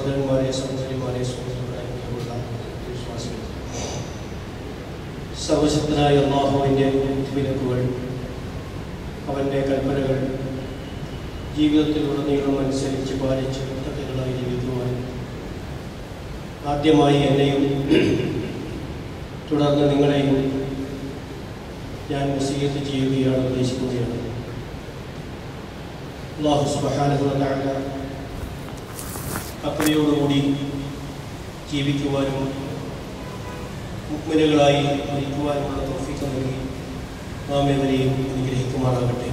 സഹോദരന്മാരെ സഹോദരിമാരെ സുഹൃത്തുക്കളായ പ്രിയമുള്ള വിശ്വാസികൾ സർവശക്തനായ അള്ളാഹുവിൻ്റെ വിലക്കുകൾ അവൻ്റെ കൽപ്പനകൾ ജീവിതത്തിലുടനീളം അനുസരിച്ച് പാലിച്ച് മുത്തകളായി ജീവിക്കുവാൻ ആദ്യമായി എന്നെയും തുടർന്ന് നിങ്ങളെയും ഞാൻ വസീയത്ത് ചെയ്യുകയാണ് ഉദ്ദേശിക്കുകയാണ് അള്ളാഹു സുബഹാനുഭവത്തായ അപ്പനയോടുകൂടി ജീവിക്കുവാനും മുക്മിനുകളായി മരിക്കുവാനുമുള്ള തോഫിക്ക് നൽകി നാം ഏവരെയും അനുഗ്രഹിക്കുമാറാകട്ടെ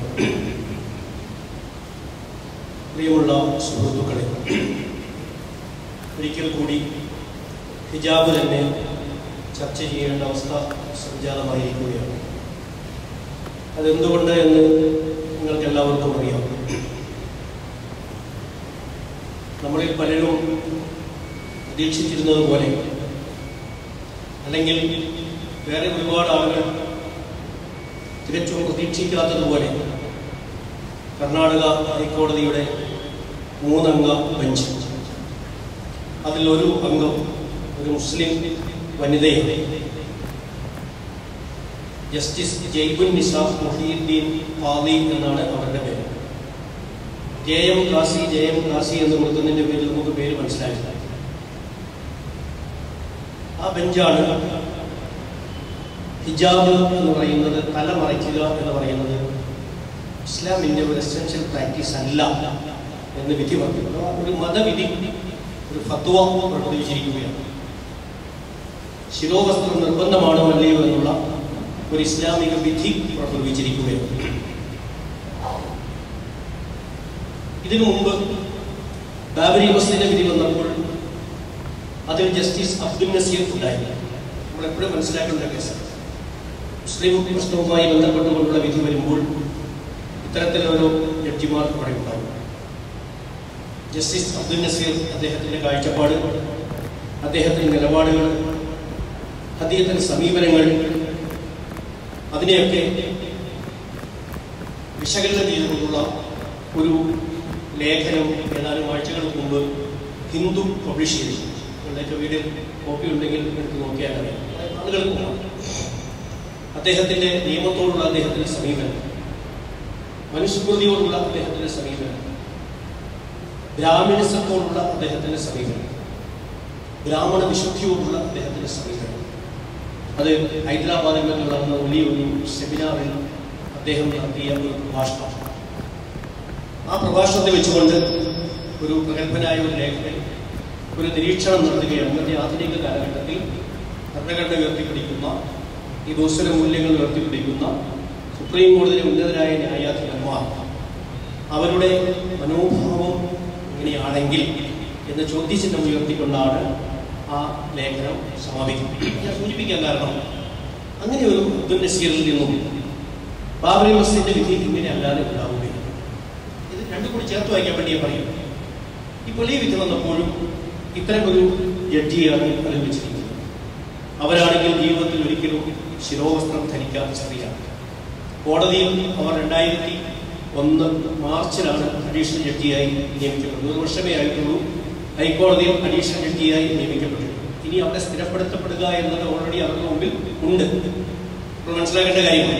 പ്രിയമുള്ള സുഹൃത്തുക്കളെ ഒരിക്കൽ കൂടി ഹിജാബ് തന്നെ ചർച്ച ചെയ്യേണ്ട അവസ്ഥ സംജാതമായിരിക്കുകയാണ് അതെന്തുകൊണ്ട് എന്ന് നിങ്ങൾക്ക് എല്ലാവർക്കും അറിയാം നമ്മളിൽ പലരും പ്രതീക്ഷിച്ചിരുന്നത് പോലെ അല്ലെങ്കിൽ വേറെ ഒരുപാട് ആളുകൾ തികച്ചും പ്രതീക്ഷിക്കാത്തതുപോലെ കർണാടക ഹൈക്കോടതിയുടെ മൂന്നംഗ ബെഞ്ച് അതിൽ ഒരു അംഗം ഒരു മുസ്ലിം വനിതയാണ് ജസ്റ്റിസ് ജയ്ബുൻ നിസാഫ് മുഹീദ്ദീൻ ഖാദി എന്നാണ് അവരുടെ പേര് J M Khazi J M Khazi എന്ന് കൊടുക്കുന്നതിന്റെ പേരിൽ നമുക്ക് പേര് മനസ്സിലായില്ല ആ ബെഞ്ചാണ് ഹിജാബ് എന്ന് പറയുന്നത് തല മറയ്ക്കുക എന്ന് പറയുന്നത് ഇസ്ലാമിന്റെ ഒരു എസെൻഷ്യൽ പ്രാക്ടീസ് അല്ല എന്ന് വിധി പറഞ്ഞു അഥവാ ഒരു മതവിധി ഒരു ഫത്വ പുറപ്പെടുവിച്ചിരിക്കുകയാണ് ശിരോവസ്ത്രം നിർബന്ധമാണോ അല്ലയോ എന്നുള്ള ഒരു ഇസ്ലാമിക വിധി പുറപ്പെടുവിച്ചിരിക്കുകയാണ് ഇതിനു മുമ്പ് ബാബരി മസ്ജിദിന്റെ വിധി വന്നപ്പോൾ അതിൽ ജസ്റ്റിസ് അബ്ദുൽ നസീർ ഉണ്ടായി നമ്മൾ എപ്പോഴും മനസ്സിലാക്കേണ്ട കേസ് മുസ്ലിം പ്രശ്നവുമായി ബന്ധപ്പെട്ടുകൊണ്ടുള്ള വിധി വരുമ്പോൾ ഇത്തരത്തിലൊരു ജഡ്ജിമാർ അവിടെ ഉണ്ടാകും ജസ്റ്റിസ് അബ്ദുൽ നസീർ അദ്ദേഹത്തിന്റെ കാഴ്ചപ്പാട് അദ്ദേഹത്തിന്റെ നിലപാടുകൾ അദ്ദേഹത്തിന്റെ സമീപനങ്ങൾ അതിനെയൊക്കെ വിശകലനം ചെയ്തുകൊണ്ടുള്ള ഒരു ലേഖനം ഏതാനും ആഴ്ചകൾക്ക് മുമ്പ് ഹിന്ദു പബ്ലിഷ് ചെയ്തിരുന്നു നിങ്ങളുടെയൊക്കെ വീട്ടിൽ കോപ്പി ഉണ്ടെങ്കിൽ എടുത്ത് നോക്കിയാൽ അറിയാം ആളുകൾക്ക് മുമ്പ് അദ്ദേഹത്തിന്റെ നിയമത്തോടുള്ള അദ്ദേഹത്തിന്റെ സമീപനം മനുസ്മൃതിയോടുള്ള അദ്ദേഹത്തിന്റെ സമീപനം ബ്രാഹ്മണസത്തോടുള്ള അദ്ദേഹത്തിന്റെ സമീപനം ബ്രാഹ്മണ വിശുദ്ധിയോടുള്ള അദ്ദേഹത്തിന്റെ സമീപനം അത് ഹൈദരാബാദിൽ നിന്ന് നടന്ന വലിയൊരു സെമിനാറിൽ അദ്ദേഹം നടത്തിയ ഒരു പ്രഭാഷണം ആ പ്രഭാഷണത്തെ വെച്ചുകൊണ്ട് ഒരു പ്രഗത്ഭനായ ഒരു ലേഖകൻ ഒരു നിരീക്ഷണം നടത്തുകയാണ് ഇന്നത്തെ ആധുനിക കാലഘട്ടത്തിൽ ഭരണഘടന ഉയർത്തിപ്പിടിക്കുന്ന ഈ ദോസ്വര മൂല്യങ്ങൾ ഉയർത്തിപ്പിടിക്കുന്ന സുപ്രീം കോടതിയിലെ ഉന്നതരായ ന്യായാധിപന്മാർ അവരുടെ മനോഭാവം ഇങ്ങനെയാണെങ്കിൽ എന്ന ചോദ്യചിഹ്നം ഉയർത്തിക്കൊണ്ടാണ് ആ ലേഖനം സമാപിക്കുന്നത് ഞാൻ സൂചിപ്പിക്കാൻ കാരണം അങ്ങനെ ഒരു അബ്ദുൽ നസീറിൽ നിന്നും ബാബറി മസ്ജിദിന്റെ വിധി ഇങ്ങനെ അല്ലാതെ ഉണ്ടാവുകയില്ല ഇത് രണ്ടും കൂടി ചേർത്ത് വായിക്കാൻ വേണ്ടി ഞാൻ പറയും ഇപ്പോൾ ഈ വിധി വന്നപ്പോഴും ഇത്തരം ഒരു ജഡ്ജിയാണ് അതിൽ വെച്ചിരിക്കുന്നത് അവരാണെങ്കിൽ ജീവിതത്തിൽ ഒരിക്കലും ശിരോവസ്ത്രം ധരിക്കാത്ത സ്ത്രീയാണ് കോടതിയിൽ അവർ രണ്ടായിരത്തി ഒന്ന് മാർച്ചിലാണ് അഡീഷണൽ ജഡ്ജിയായി നിയമിക്കപ്പെട്ടത് ഒരു വർഷമേ ആയിട്ടുള്ളൂ ഹൈക്കോടതിയിൽ അഡീഷണൽ ജഡ്ജിയായി നിയമിക്കപ്പെട്ടു ഇനി അവിടെ സ്ഥിരപ്പെടുത്തപ്പെടുക എന്നത് ഓൾറെഡി അവരുടെ മുമ്പിൽ ഉണ്ട് നമ്മൾ മനസ്സിലാക്കേണ്ട കാര്യമാണ്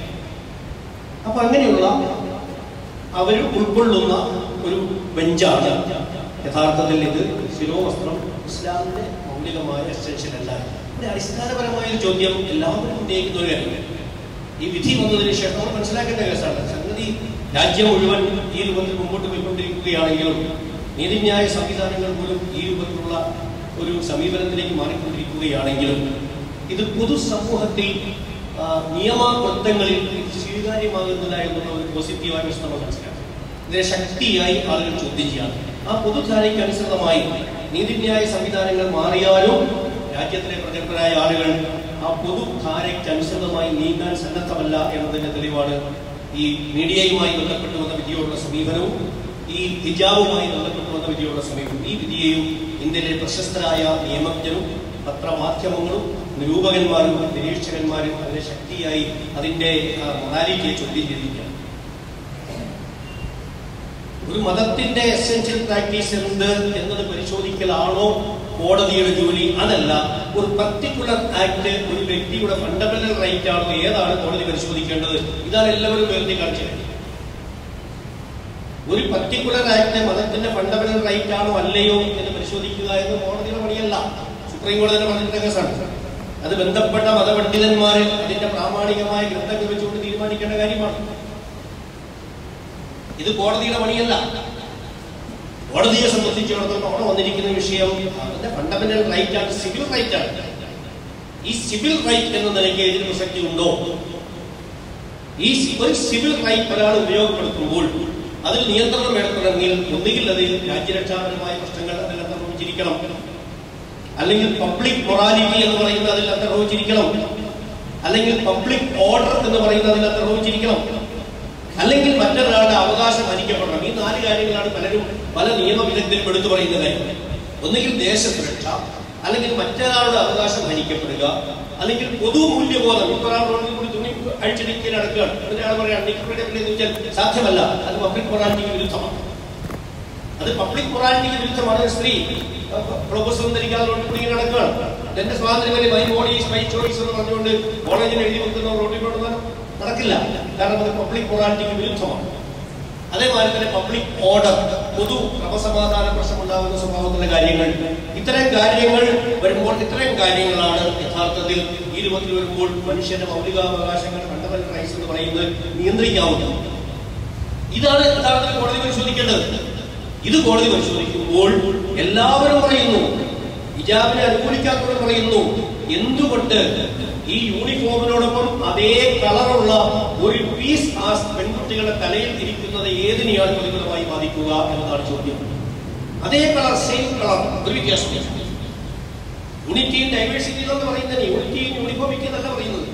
അപ്പൊ അങ്ങനെയുള്ള അവർ ഉൾക്കൊള്ളുന്ന ഒരു ബെഞ്ചാണ് യഥാർത്ഥത്തിൽ ഇത് ശിരോവസ്ത്രം ഇസ്ലാമിന്റെ മൗലികമായ എസെൻഷ്യൽ അല്ല ഇവിടെ അടിസ്ഥാനപരമായ ഒരു ചോദ്യം എല്ലാവരും ഉന്നയിക്കുന്ന ഒരു കാര്യമാണ് ഈ വിധി വന്നതിന് ശേഷം നമ്മൾ മനസ്സിലാക്കേണ്ട കേസാണ് സംഗതി രാജ്യം മുഴുവൻ ഈ രൂപത്തിൽ മുമ്പോട്ട് പോയിക്കൊണ്ടിരിക്കുകയാണെങ്കിലും നീതിന്യായ സംവിധാനങ്ങൾ പോലും ഈ രൂപത്തിലുള്ള ഒരു സമീപനത്തിലേക്ക് മാറിക്കൊണ്ടിരിക്കുകയാണെങ്കിലും ഇത് പൊതുസമൂഹത്തിൽ ആ, നിയമവൃത്തങ്ങളിൽ സ്വീകാര്യമാകുന്നില്ല എന്നുള്ള ഒരു പോസിറ്റീവായ വശം നമ്മൾ മനസ്സിലാക്കും ഇതിനെ ശക്തിയായി ആളുകൾ ചോദ്യം ചെയ്യാറ് ആ പൊതുധാരയ്ക്ക് അനുസൃതമായി നീതിന്യായ സംവിധാനങ്ങൾ മാറിയാലും രാജ്യത്തിലെ പ്രഗത്ഭരായ ആളുകൾ ആ പൊതുധാരയ്ക്ക് അനുസൃതമായി നീങ്ങാൻ സന്നദ്ധമല്ല എന്നതിന്റെ തെളിവാണ് ഈ മീഡിയയുമായി ബന്ധപ്പെട്ട് വന്ന വിധിയോടുള്ള സമീപനവും ഈ ഹിജാബുമായി ബന്ധപ്പെട്ട് വന്ന വിധിയോടുള്ള സമീപനം ഈ വിധിയെയും ഇന്ത്യയിലെ പ്രശസ്തരായ നിയമജ്ഞരും പത്രമാധ്യമങ്ങളും നിരൂപകന്മാരും നിരീക്ഷകന്മാരും അതിനെ ശക്തിയായി അതിന്റെ മൊറാലിറ്റിയെ ചോദ്യം ചെയ്തിരിക്കുകയാണ് ഒരു മതത്തിന്റെ എസെൻഷ്യൽ പ്രാക്ടീസ് എന്ത് എന്നത് പരിശോധിക്കാൻ പരിശോധിക്കലാണോ കോടതിയുടെ ജോലി അതല്ല ഒരു പർട്ടിക്കുലർ ആക്ട് ഒരു വ്യക്തിയുടെ ഫണ്ടമെന്റൽ റൈറ്റ് ആണോ ഏതാണ് കോടതി പരിശോധിക്കേണ്ടത് ഇതാണ് എല്ലാവരും വേണ്ടി കാണിച്ചത് ഒരു പർട്ടിക്കുലർ ആക്ട് മതത്തിന്റെ ഫണ്ടമെന്റൽ റൈറ്റ് ആണോ അല്ലയോ എന്ന് പരിശോധിക്കുക എന്ന് കോടതിയുടെ പണിയല്ല സുപ്രീം കോടതി തന്നെ പറഞ്ഞിട്ടുള്ള കേസാണ് അത് ബന്ധപ്പെട്ട മതപണ്ഡിതന്മാര് അതിന്റെ പ്രാമാണികമായ ഗ്രന്ഥങ്ങൾ വെച്ചുകൊണ്ട് തീരുമാനിക്കേണ്ട കാര്യമാണ് ഇത് കോടതിയുടെ പണിയല്ല കോടതിയെ സംബന്ധിച്ചിടത്തോളം അവിടെ വന്നിരിക്കുന്ന വിഷയം അതിന്റെ ഫണ്ടമെന്റൽ റൈറ്റ് ആണ് സിവിൽ റൈറ്റ് ആണ് ഈ സിവിൽ റൈറ്റ് എന്ന നിലയ്ക്ക് ഇതിന് പ്രസക്തി ഉണ്ടോ ഈ സി- ഒരു സിവിൽ റൈറ്റ് ഒരാൾ ഉപയോഗപ്പെടുത്തുമ്പോൾ അതിൽ നിയന്ത്രണം ഏർപ്പെടണമെങ്കിൽ ഒന്നുകിൽ അതിൽ രാജ്യരക്ഷാപരമായ പ്രശ്നങ്ങൾ അതിൽ അന്തർഭവിച്ചിരിക്കണം അല്ലെങ്കിൽ പബ്ലിക് മൊറാലിറ്റി എന്ന് പറയുന്നത് അതിൽ അന്തർഭവിച്ചിരിക്കണം അല്ലെങ്കിൽ പബ്ലിക് ഓർഡർ എന്ന് പറയുന്നത് അതിൽ അന്തർഭവിച്ചിരിക്കണം അല്ലെങ്കിൽ മറ്റൊരാളുടെ അവകാശം ഹനിക്കപ്പെടണം ഈ നാല് കാര്യങ്ങളാണ് പലരും പല നിയമവിദഗ്ധരും എടുത്തു പറയുന്ന കാര്യം ഒന്നുകിൽ ദേശസുരക്ഷ അല്ലെങ്കിൽ മറ്റൊരാളുടെ അവകാശം ഹനിക്കപ്പെടുക അല്ലെങ്കിൽ പൊതുമൂല്യബോധം ഇപ്പൊ ഒരാൾ റോഡിൽ കൂടി തുണി അഴിച്ചിടിക്കൽ നടക്കുകയാണ് ഒരാൾ പറയാം നിൽക്കപ്പെടുക എന്ന് വെച്ചാൽ സാധ്യമല്ല അത് പബ്ലിക് മൊറാലിറ്റിക്ക് വിരുദ്ധമാണ് അത് പബ്ലിക് മൊറാലിറ്റിക്ക് വിരുദ്ധമാണ് സ്ത്രീ പ്രൊഫസർ ധരിക്കാതെ റോഡിൽ കൂടി ഇങ്ങനെ നടക്കുകയാണ് എന്റെ സ്വാതന്ത്ര്യമല്ലേ my body is my choice എന്ന് പറഞ്ഞുകൊണ്ട് കോളേജിൽ എഴുതി വെക്കുന്ന റോഡിൽ കൊണ്ടുവന്നാൽ നടക്കില്ല കാരണം അത് പബ്ലിക് മൊറാലിറ്റിക്ക് വിരുദ്ധമാണ് അതേമാതിരി തന്നെ പബ്ലിക് ഓർഡർ പൊതു ക്രമസമാധാന പ്രശ്നം ഉണ്ടാകുന്ന സ്വഭാവത്തിലുള്ള കാര്യങ്ങൾ ഇത്തരം കാര്യങ്ങൾ വരുമ്പോൾ ഇത്തരം കാര്യങ്ങളാണ് യഥാർത്ഥത്തിൽ ഈ രൂപത്തിൽ വരുമ്പോൾ മനുഷ്യന്റെ മൗലികാവകാശങ്ങൾ ഫണ്ടമെന്റൽ റൈറ്റ്സ് എന്ന് പറയുന്നത് നിയന്ത്രിക്കാവുന്നത് ഇതാണ് യഥാർത്ഥത്തിൽ കോടതി പരിശോധിക്കേണ്ടത് ഇത് കോടതി പരിശോധിക്കുമ്പോൾ എല്ലാവരും പറയുന്നു ഹിജാബിനെ അനുകൂലിക്കാത്തവർ പറയുന്നു എന്തുകൊണ്ട് ഈ യൂണിഫോമിനോടൊപ്പം അതേ കളറുള്ള ഒരു പീസ് ആ പെൺകുട്ടികളുടെ തലയിൽ ഇരിക്കുന്നത് ഏതിനെയാണ് പ്രതികൂലമായി ബാധിക്കുക എന്നതാണ് ചോദ്യം അതേ കളർ സെയിം കളർ ഒരു വ്യത്യാസമില്ല യൂണിറ്റി ഇൻ ഡൈവേഴ്സിറ്റി എന്ന് പറയുന്നത് യൂണിറ്റി ഇൻ യൂണിഫോമിറ്റി എന്നല്ല പറയുന്നത്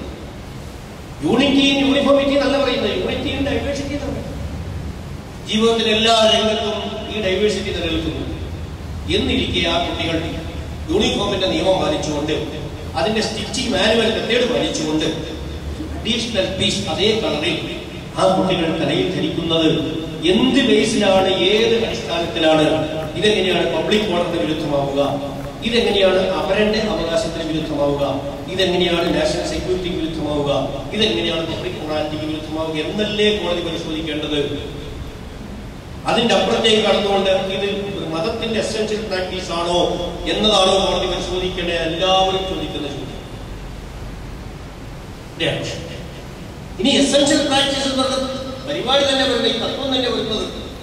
യൂണിറ്റി ഇൻ യൂണിഫോമിറ്റി എന്നല്ല പറയുന്നത് യൂണിറ്റി ഇൻ ഡൈവേഴ്സിറ്റി എന്നാണ് പറയുന്നത്. ജീവിതത്തിലെ എല്ലാ രംഗത്തും ഈ ഡൈവേഴ്സിറ്റി നിലനിൽക്കുന്നു എന്നിരിക്കെ ആ കുട്ടികൾ യൂണിഫോമിന്റെ നിയമം പാലിച്ചുകൊണ്ട് അതിന്റെ സ്റ്റിച്ചിങ് മാനുവൽ മെത്തേഡ് പാലിച്ചുകൊണ്ട് അഡീഷണൽ പീസ് അതേ കളറിൽ ആ കുട്ടികൾ തലയിൽ ധരിക്കുന്നത് എന്ത് ബേസിലാണ് ഏത് അടിസ്ഥാനത്തിലാണ് ഇതെങ്ങനെയാണ് പബ്ലിക് ഓർഡറിന് വിരുദ്ധമാവുക ഇതെങ്ങനെയാണ് അവരന്റെ അവകാശത്തിന് വിരുദ്ധമാവുക ഇതെങ്ങനെയാണ് നാഷണൽ സെക്യൂരിറ്റിക്ക് വിരുദ്ധമാവുക ഇതെങ്ങനെയാണ് പബ്ലിക് മൊറാലിറ്റിക്ക് വിരുദ്ധമാവുക എന്നല്ലേ കോടതി പരിശോധിക്കേണ്ടത് അതിന്റെ അപ്പുറത്തേക്ക് കടന്നുകൊണ്ട് ഇത് ഒരു മതത്തിന്റെ എസെൻഷ്യൽ പ്രാക്ടീസ് ആണോ എന്നതാണോ കോടതി പരിശോധിക്കേണ്ടത് എല്ലാവരും ചോദിക്കുന്ന ചോദ്യം ഇവിടെയാണ് വിഷയം. ഇനി എസെൻഷ്യൽ പ്രാക്ടീസ് എന്ന് പറഞ്ഞ പരിപാടി തന്നെ വരുന്നത് ഈ തത്വം തന്നെ വരുന്നത്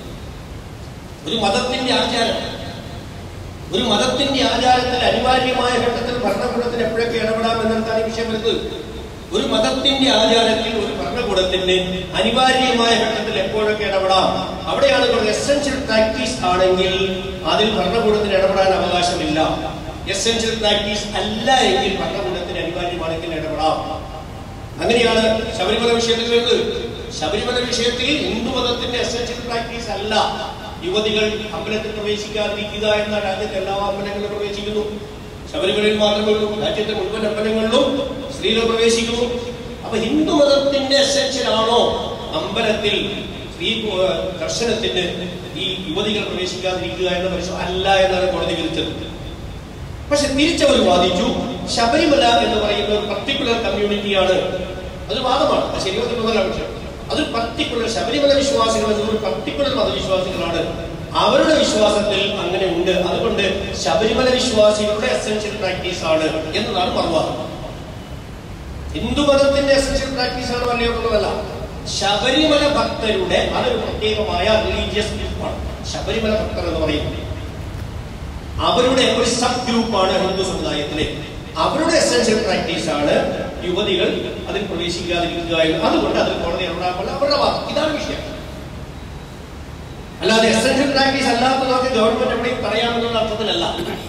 ഒരു മതത്തിന്റെ ആചാരം ഒരു മതത്തിന്റെ ആചാരത്തിൽ അനിവാര്യമായ ഘട്ടത്തിൽ ഭരണകൂടത്തിന് എപ്പോഴൊക്കെ ഇടപെടാം എന്നതാണ് ഈ വിഷയം വരുന്നത് ഒരു മതത്തിന്റെ ആചാരത്തിൽ ഒരു ഭരണകൂടത്തിന് അനിവാര്യമായ ഘട്ടത്തിൽ എപ്പോഴൊക്കെ ഇടപെടാം അവിടെയാണ് ഒരു എസെൻഷ്യൽ പ്രാക്ടീസ് ആണെങ്കിൽ അതിൽ ഭരണകൂടത്തിന് ഇടപെടാൻ അവകാശമില്ല എസെൻഷ്യൽ പ്രാക്ടീസ് അല്ല എങ്കിൽ ഭരണകൂടത്തിന് അനിവാര്യമാണെങ്കിൽ ഇടപെടാം അങ്ങനെയാണ് ശബരിമല വിഷയത്തിൽ വരുന്നത് ശബരിമല വിഷയത്തിൽ ഹിന്ദു മതത്തിന്റെ എസെൻഷ്യൽ പ്രാക്ടീസ് അല്ല യുവതികൾ അമ്പലത്തിൽ പ്രവേശിക്കാതിരിക്കുക എന്ന രാജ്യത്തെ എല്ലാ അമ്പലങ്ങളിലും പ്രവേശിക്കുന്നു ശബരിമലയിൽ മാത്രമേ ഉള്ളൂ രാജ്യത്തെ മുഴുവൻ അമ്പലങ്ങളിലും സ്ത്രീകൾ പ്രവേശിക്കുന്നു അപ്പൊ ഹിന്ദു മതത്തിന്റെ എസെൻഷ്യൽ ആണോ അമ്പലത്തിൽ സ്ത്രീ ഏർ, ദർശനത്തിന് ഈ യുവതികൾ പ്രവേശിക്കാതിരിക്കുക എന്ന പരിശോധന അല്ല എന്നാണ് കോടതി വിധിച്ചത് പക്ഷെ തിരിച്ചവർ വാദിച്ചു ശബരിമല എന്ന് പറയുന്ന ഒരു പർട്ടിക്കുലർ കമ്മ്യൂണിറ്റിയാണ് അത് വാദമാണ് അത് ശരിവത്തിനുള്ള വിഷയം അത് പർട്ടിക്കുലർ ശബരിമല വിശ്വാസികൾ എന്നത് ഒരു പർട്ടിക്കുലർ മതവിശ്വാസികളാണ് അവരുടെ വിശ്വാസത്തിൽ അങ്ങനെ ഉണ്ട് അതുകൊണ്ട് ശബരിമല വിശ്വാസികളുടെ എസെൻഷ്യൽ പ്രാക്ടീസ് ആണ് എന്നതാണ് മറുവാദം ഹിന്ദു മതത്തിന്റെ എസെൻഷ്യൽ പ്രാക്ടീസ് ആണ് അല്ലയോ എന്നുള്ളതല്ല ശബരിമല ഭക്തരുടെ അതൊരു പ്രത്യേകമായ റിലീജിയസ് ഗ്രൂപ്പാണ് ശബരിമല ഭക്തർ എന്ന് പറയുന്നത് അവരുടെ ഒരു സബ് ഗ്രൂപ്പാണ് ഹിന്ദു സമുദായത്തിലെ അവരുടെ എസെൻഷ്യൽ പ്രാക്ടീസ് ആണ് യുവതികൾ അതിൽ പ്രവേശിക്കാതിരിക്കുക എന്ന് അതുകൊണ്ട് അതിൽ കോടതി ഇടപെടാൻ അവരുടെ വാദം ഇതാണ് വിഷയം അല്ലാതെ എസെൻഷ്യൽ പ്രാക്ടീസ് അല്ലാത്തതൊക്കെ ഗവൺമെന്റ് എവിടെയും പറയാമെന്നുള്ള അർത്ഥത്തിലല്ല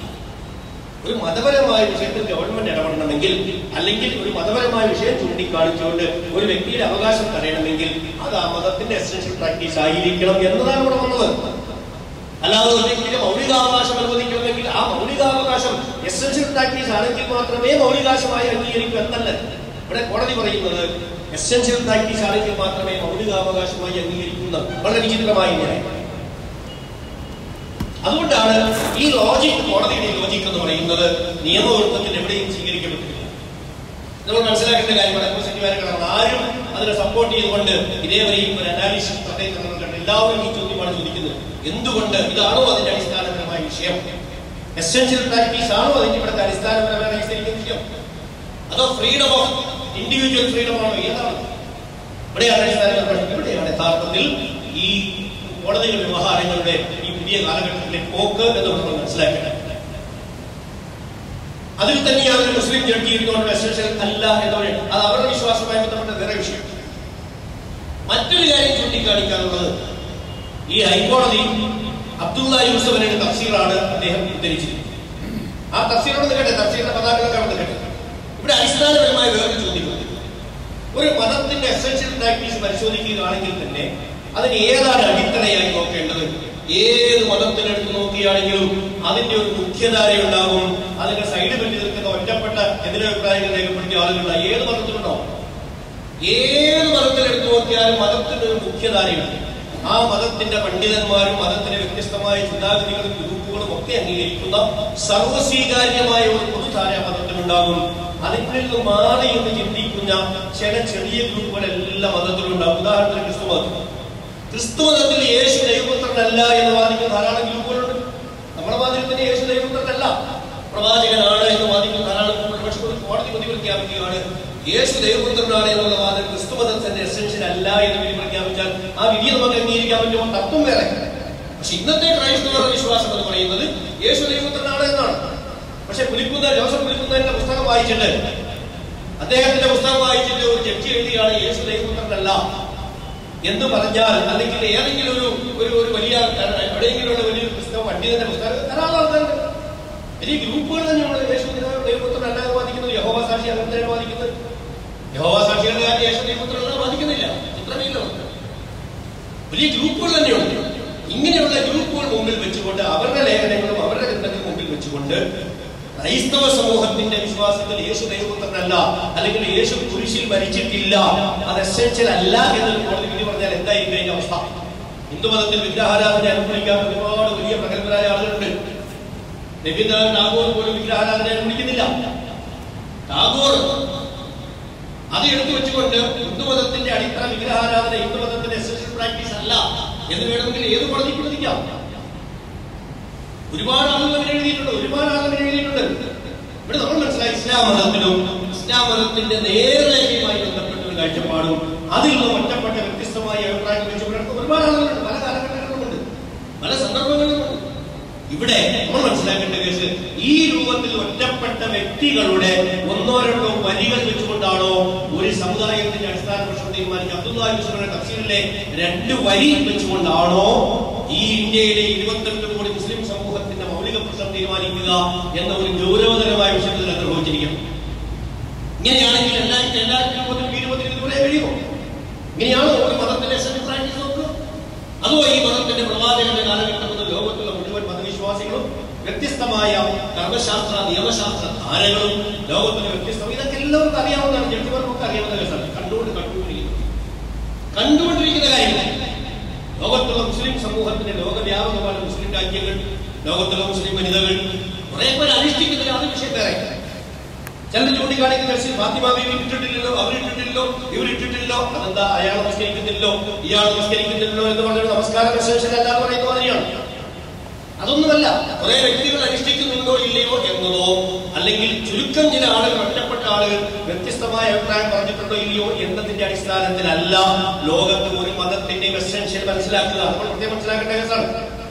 ഒരു മതപരമായ വിഷയത്തിൽ ഗവൺമെന്റ് ഇടപെടണമെങ്കിൽ അല്ലെങ്കിൽ ഒരു മതപരമായ വിഷയം ചൂണ്ടിക്കാണിച്ചുകൊണ്ട് ഒരു വ്യക്തിയുടെ അവകാശം തടയണമെങ്കിൽ അത് ആ മതത്തിന്റെ എസെൻഷ്യൽ പ്രാക്ടീസ് ആയിരിക്കണം എന്നതാണ് ഇവിടെ വന്നത് അല്ലാതെ ഒരു വ്യക്തിയുടെ മൗലികാവകാശം അനുവദിക്കണമെങ്കിൽ ആ മൗലികാവകാശം എസെൻഷ്യൽ പ്രാക്ടീസ് ആണെങ്കിൽ മാത്രമേ മൗലികാവകാശമായി അംഗീകരിക്കൂ എന്നല്ല ഇവിടെ കോടതി പറയുന്നത് എസെൻഷ്യൽ പ്രാക്ടീസ് ആണെങ്കിൽ മാത്രമേ മൗലികാവകാശമായി അംഗീകരിക്കുന്ന വളരെ വിചിത്രമായ ന്യായം അതുകൊണ്ടാണ് ഈ ലോജിക് കോടതിയുടെ ലോജിക് എന്ന് പറയുന്നത് നിയമവൃത്തത്തിൽ എവിടെയും സ്വീകരിക്കപ്പെട്ടിട്ടില്ല നമ്മൾ മനസ്സിലാക്കേണ്ട കാര്യമാണ് ഇപ്പോൾ സെക്യൂരിറ്റി ആരും അതിനെ സപ്പോർട്ട് ചെയ്തുകൊണ്ട് ഇതേവരെയും ഒരു അനാലിസിസ് പ്രത്യേകം നമ്മൾ കണ്ട് എല്ലാവരും ഈ ചോദ്യമാണ് ചോദിക്കുന്നത് എന്തുകൊണ്ട് ഇതാണോ അതിന്റെ അടിസ്ഥാനപരമായ വിഷയം എസെൻഷ്യൽ പ്രാക്ടീസ് ആണോ അതിന്റെ ഇവിടുത്തെ അടിസ്ഥാനപരമായ വിഷയം അതോ ഫ്രീഡം ഓഫ് ഇൻഡിവിജ്വൽ ഫ്രീഡം ആണോ ഏതാണ് ഇവിടെയാണ് അടിസ്ഥാനപരമായ ഇവിടെയാണ് യഥാർത്ഥത്തിൽ ഈ കോടതികൾ വ്യവഹാരങ്ങളുടെ ഈ പുതിയ കാലഘട്ടത്തിലെ പോക്ക് എന്ന് നമ്മൾ മനസ്സിലാക്കേണ്ടത് അതിൽ തന്നെയാണ് ഒരു മുസ്ലിം ജഡ്ജി ഇരുന്നുകൊണ്ട് എസെൻഷ്യൽ അല്ല എന്ന് പറയുന്നത് അത് അവരുടെ വിശ്വാസവുമായി ബന്ധപ്പെട്ട വേറെ വിഷയം മറ്റൊരു കാര്യം ചൂണ്ടിക്കാണിക്കാനുള്ളത് ഈ ഹൈക്കോടതി അബ്ദുള്ള യൂസഫിന്റെ തഫ്സീറാണ് അദ്ദേഹം ഉദ്ധരിച്ചിരിക്കുന്നത് ആ തഫ്സീറോട് കേട്ടെ തഫ്സീറിന്റെ പതാകളൊക്കെ കേട്ടെ ഇവിടെ അടിസ്ഥാനപരമായ വേറൊരു ചോദ്യം ഒരു മതത്തിന്റെ എസെൻഷ്യൽ പ്രാക്ടീസ് പരിശോധിക്കുകയാണെങ്കിൽ തന്നെ അതിന് ഏതാണ് അടിത്തറയായി നോക്കേണ്ടത് ഏത് മതത്തിനെടുത്ത് നോക്കുകയാണെങ്കിലും അതിന്റെ ഒരു മുഖ്യധാരയുണ്ടാകും അതിന്റെ സൈഡ് പറ്റി നിൽക്കുന്ന ഒറ്റപ്പെട്ട എതിരഭിപ്രായങ്ങൾ രേഖപ്പെടുത്തിയ ആളുകളുള്ള ഏത് മതത്തിലുണ്ടാവും ഏത് മതത്തിലെടുത്ത് നോക്കിയാലും മതത്തിന്റെ ഒരു മുഖ്യധാരയുണ്ട് ആ മതത്തിന്റെ പണ്ഡിതന്മാരും മതത്തിന്റെ വ്യത്യസ്തമായ ചിന്താഗതികളും ഗ്രൂപ്പുകളും ഒക്കെ അംഗീകരിക്കുന്ന സർവസ്വീകാര്യമായ ഒരു പൊതുധാര മതത്തിലുണ്ടാകും അതിൽ നിന്ന് മാറി എന്ന് ചിന്തിക്കുന്ന ചില ചെറിയ ഗ്രൂപ്പുകൾ എല്ലാ മതത്തിലും ഉണ്ടാകും ഉദാഹരണത്തിന് ക്രിസ്തു മതം ക്രിസ്തു മതത്തിൽ യേശു ദൈവപുത്രനല്ല എന്ന് വാദിക്കുന്ന ധാരാളം ഗ്രൂപ്പുകളുണ്ട് നമ്മുടെ വാദിൽ തന്നെ യേശു ദൈവപുത്രനല്ല പ്രവാചകനാണ് എന്ന് വാദിക്കുന്ന ധാരാളം ഗ്രൂപ്പുകൾ പക്ഷെ ഒരു കോടതി വിധി പ്രഖ്യാപിക്കുകയാണ് യേശു ദൈവപുത്രനാണ് എന്നുള്ള വാദം ക്രിസ്തു മതത്തിന്റെ എസെൻഷ്യൽ അല്ല എന്ന് വിധി പ്രഖ്യാപിച്ചാൽ ആ വിധി നമുക്ക് അംഗീകരിക്കാൻ പറ്റുമോ തത്വം വേറെ പക്ഷെ ഇന്നത്തെ ക്രൈസ്തവരുടെ വിശ്വാസം എന്ന് പറയുന്നത് യേശു ദൈവപുത്രനാണ് എന്നാണ് പക്ഷെ പുലിക്കുന്ന ജോസഫ് പുലിക്കുന്നതിന്റെ പുസ്തകം വായിച്ചിട്ട് അദ്ദേഹത്തിന്റെ പുസ്തകം വായിച്ചിട്ട് ഒരു ജഡ്ജി എഴുതിയാണ് യേശു ദൈവപുത്രനല്ല എന്ന് പറഞ്ഞാൽ അല്ലെങ്കിൽ ഏതെങ്കിലും ഒരു ഒരു ഒരു വലിയ എവിടെയെങ്കിലും ഉള്ള വലിയൊരു പുസ്തകം പണ്ഡിതന്റെ പുസ്തകം ധാരാളം ആൾക്കാരുണ്ട് വലിയ ഗ്രൂപ്പുകൾ തന്നെയാണ് യേശു ദൈവപുത്രനല്ല എന്ന് വാദിക്കുന്നത് യഹോവ സാക്ഷി അങ്ങനെ തന്നെയാണ് വാദിക്കുന്നത് യഹോവ സാക്ഷികളുടെ കാര്യം യേശു ദൈവപുത്രനല്ല വാദിക്കുന്നില്ല ചിത്രമേയില്ല വലിയ ഗ്രൂപ്പുകൾ തന്നെയുണ്ട് ഇങ്ങനെയുള്ള ഗ്രൂപ്പുകൾ മുമ്പിൽ വെച്ചുകൊണ്ട് അവരുടെ ലേഖനങ്ങളും അവരുടെ ഗ്രന്ഥങ്ങളും മുമ്പിൽ വെച്ചുകൊണ്ട് ക്രൈസ്തവ സമൂഹത്തിന്റെ വിശ്വാസത്തിൽ യേശു ദൈവപുത്രനല്ല അല്ലെങ്കിൽ യേശു കുരിശിൽ മരിച്ചിട്ടില്ല അത് എസെൻഷ്യൽ അല്ല എന്നൊരു കോടതി വിധി പറഞ്ഞാൽ എന്തായിരിക്കും അതിന്റെ അവസ്ഥ ഹിന്ദുമതത്തിൽ വിഗ്രഹാരാധന അനുകൂലിക്കാൻ ഒരുപാട് വലിയ പ്രഗത്ഭരായ ആളുകളുണ്ട് രവീന്ദ്രനാഥ് ടാഗോർ പോലും വിഗ്രഹാരാധന അനുകൂലിക്കുന്നില്ല ടാഗോർ അത് എടുത്തു വെച്ചുകൊണ്ട് ഹിന്ദുമതത്തിന്റെ അടിത്തറ വിഗ്രഹാരാധന ഹിന്ദുമതത്തിന്റെ എസെൻഷ്യൽ പ്രാക്ടീസ് അല്ല എന്ന് വേണമെങ്കിൽ ഏത് കോടതി പ്രതിക്കാം ഒരുപാട് ആളുകൾ അങ്ങനെ എഴുതിയിട്ടുണ്ട് ഒരുപാട് ആളുകൾ അങ്ങനെ എഴുതിയിട്ടുണ്ട് ഇവിടെ നമ്മൾ മനസ്സിലായി ഇസ്ലാം മതത്തിലും ഇസ്ലാം മതത്തിന്റെ നേർരേഖയുമായി ബന്ധപ്പെട്ട ഒരു കാഴ്ചപ്പാടും അതിൽ നിന്ന് ഒറ്റപ്പെട്ട വ്യത്യസ്തമായ അഭിപ്രായങ്ങൾ വെച്ച് പുലർത്തുന്ന ഒരുപാട് ആളുകളുണ്ട് പല കാലഘട്ടങ്ങളിലുമുണ്ട് പല സന്ദർഭങ്ങളിലുമുണ്ട് ഇവിടെ നമ്മൾ മനസ്സിലാക്കേണ്ട കേസ് ഈ രൂപത്തിൽ ഒറ്റപ്പെട്ട വ്യക്തികളുടെ ഒന്നോ രണ്ടോ വരികൾ വെച്ചുകൊണ്ടാണോ ഒരു സമുദായത്തിന്റെ അടിസ്ഥാന പ്രശ്നം തീരുമാനിക്കുക അബ്ദുല്ലാഹി യൂസഫിന്റെ തഫ്സീലിലെ രണ്ട് വരി വെച്ചുകൊണ്ടാണോ ഈ ഇന്ത്യയിലെ ഇരുപത്തിരണ്ട് കോടി മുസ്ലിം സമൂഹത്തിന്റെ മൗലിക പ്രശ്നം തീരുമാനിക്കുക എന്ന ഒരു ഗൗരവതരമായ വിഷയത്തിൽ നിർവഹിച്ചിരിക്കുന്നു ഇങ്ങനെയാണെങ്കിൽ എല്ലാ എല്ലാ രൂപത്തിലും ഇരുപത്തിനും ഇതുപോലെ കഴിയുമോ ഇങ്ങനെയാണോ ഒരു മതത്തിന്റെ എസെൻഷ്യൽ പ്രാക്ടീസ് നോക്കുക അതോ ഈ മതത്തിന്റെ പ്രവാചകന്റെ കാലഘട്ടം മുതൽ ലോകത്തുള്ള മുഴുവൻ മതവിശ്വാസികളും വ്യത്യസ്തമായ കർമ്മശാസ്ത്ര നിയമശാസ്ത്ര ധാരകളും ലോകത്തിന്റെ വ്യത്യസ്തം ഇതൊക്കെ എല്ലാവർക്കും അറിയാവുന്നതാണ് ജഡ്ജിമാർക്കൊക്കെ അറിയാവുന്ന കേസാണ് കണ്ടുകൊണ്ട് കണ്ടുകൊണ്ടിരിക്കുന്നത് കണ്ടുകൊണ്ടിരിക്കുന്ന കാര്യങ്ങൾ ലോകത്തുള്ള മുസ്ലിം സമൂഹത്തിന്റെ ലോകവ്യാപകമായ മുസ്ലിം രാജ്യങ്ങൾ ലോകത്തുള്ള മുസ്ലിം വനിതകൾ കുറെ പേർ അനുഷ്ഠിക്കുന്നില്ല അത് വിഷയം വേറെ ചിലർ ചൂണ്ടിക്കാണിക്കുന്ന രഹസ്യം ഫാത്തിമ ബീവി ഇട്ടിട്ടില്ലല്ലോ അവരിട്ടിട്ടില്ലോ ഇവരിട്ടിട്ടില്ലോ അതെന്താ അയാൾ നമസ്കരിക്കുന്നില്ലോ ഇയാൾ നമസ്കരിക്കുന്നില്ലോ എന്ന് പറഞ്ഞൊരു നമസ്കാരം എസെൻഷ്യൽ അല്ല എന്ന് പറയുന്ന മാതിരിയാണ് അതൊന്നുമല്ല കുറെ വ്യക്തികൾ അനുഷ്ഠിക്കുന്നുണ്ടോ ഇല്ലയോ എന്നതോ അല്ലെങ്കിൽ ചുരുക്കം ചില ആളുകൾ ഒറ്റപ്പെട്ട ആളുകൾ വ്യത്യസ്തമായ അഭിപ്രായം പറഞ്ഞിട്ടുണ്ടോ ഇല്ലയോ എന്നതിന്റെ അടിസ്ഥാനത്തിലല്ല ലോകത്ത് ഒരു മതത്തിന്റെയും എസെൻഷ്യൽ മനസ്സിലാക്കുക നമ്മൾ പ്രത്യേകം മനസ്സിലാക്കേണ്ട കേസാണ്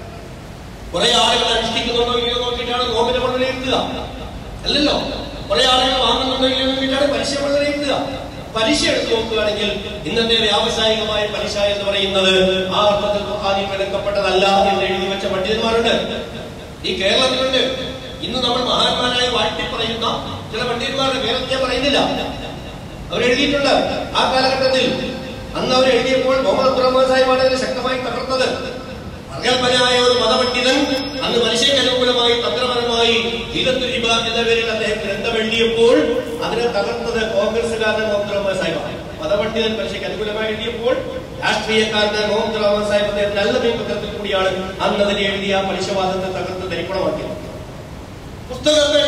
കുറെ ആളുകൾ അനുഷ്ഠിക്കുന്നുണ്ടോ ഇല്ലയോ നോക്കിയിട്ടാണ് നോമ്പിനെ കൊണ്ട് വിലയിരുത്തുക അല്ലല്ലോ കുറെ ആളുകൾ വാങ്ങുന്നുണ്ടോ ഇല്ലയോ നോക്കിയിട്ടാണ് പലിശ കൊണ്ട് വിലയിരുത്തുക പലിശ എടുത്ത് നോക്കുകയാണെങ്കിൽ ഇന്നത്തെ വ്യാവസായികമായ പലിശ എന്ന് പറയുന്നത് ആ അർത്ഥത്തിൽ ആദ്യം വിലക്കപ്പെട്ടതല്ല എന്ന് എഴുതി വെച്ച പണ്ഡിതന്മാരുണ്ട് ഈ കേരളത്തിലുണ്ട് ഇന്ന് നമ്മൾ മഹാന്മാരായി വാഴ്ത്തി പറയുന്ന ചില പണ്ഡിതന്മാരുടെ പേരൊന്നും ഞാൻ പറയുന്നില്ല അവരെഴുതിയിട്ടുണ്ട് ആ കാലഘട്ടത്തിൽ അന്ന് അവർ എഴുതിയപ്പോൾ മുഹമ്മദ് അബ്ദുറഹ്മാൻ സാഹിബാണ് അതിനെ ശക്തമായി തകർത്തത് പ്രഗത്ഭനായ ഒരു മതപണ്ഡിതൻ അന്ന് മനുഷ്യക്ക് അനുകൂലമായി തന്ത്രപരമായി ഹീലത്തുൽ ഇബാദ് എന്ന പേരിൽ അദ്ദേഹം ഗ്രന്ഥം എഴുതിയപ്പോൾ അതിനെ തകർത്തത് കോൺഗ്രസുകാരൻ മുഹമ്മദ് റഹ്മാൻ സാഹിബാണ് മതപണ്ഡിതൻ മനുഷ്യക്ക് അനുകൂലമായി എഴുതിയപ്പോൾ രാഷ്ട്രീയക്കാരന്റെ മുഹമ്മദ് റഹ്മാൻ സാഹിബ് അദ്ദേഹത്തിന്റെ അല്ലമീൻ പത്രത്തിൽ കൂടിയാണ് അന്ന് അതിനെ എഴുതിയ ആ പലിശവാദത്തെ തകർത്ത് തരിപ്പണമാക്കിയത് പുസ്തകത്തെ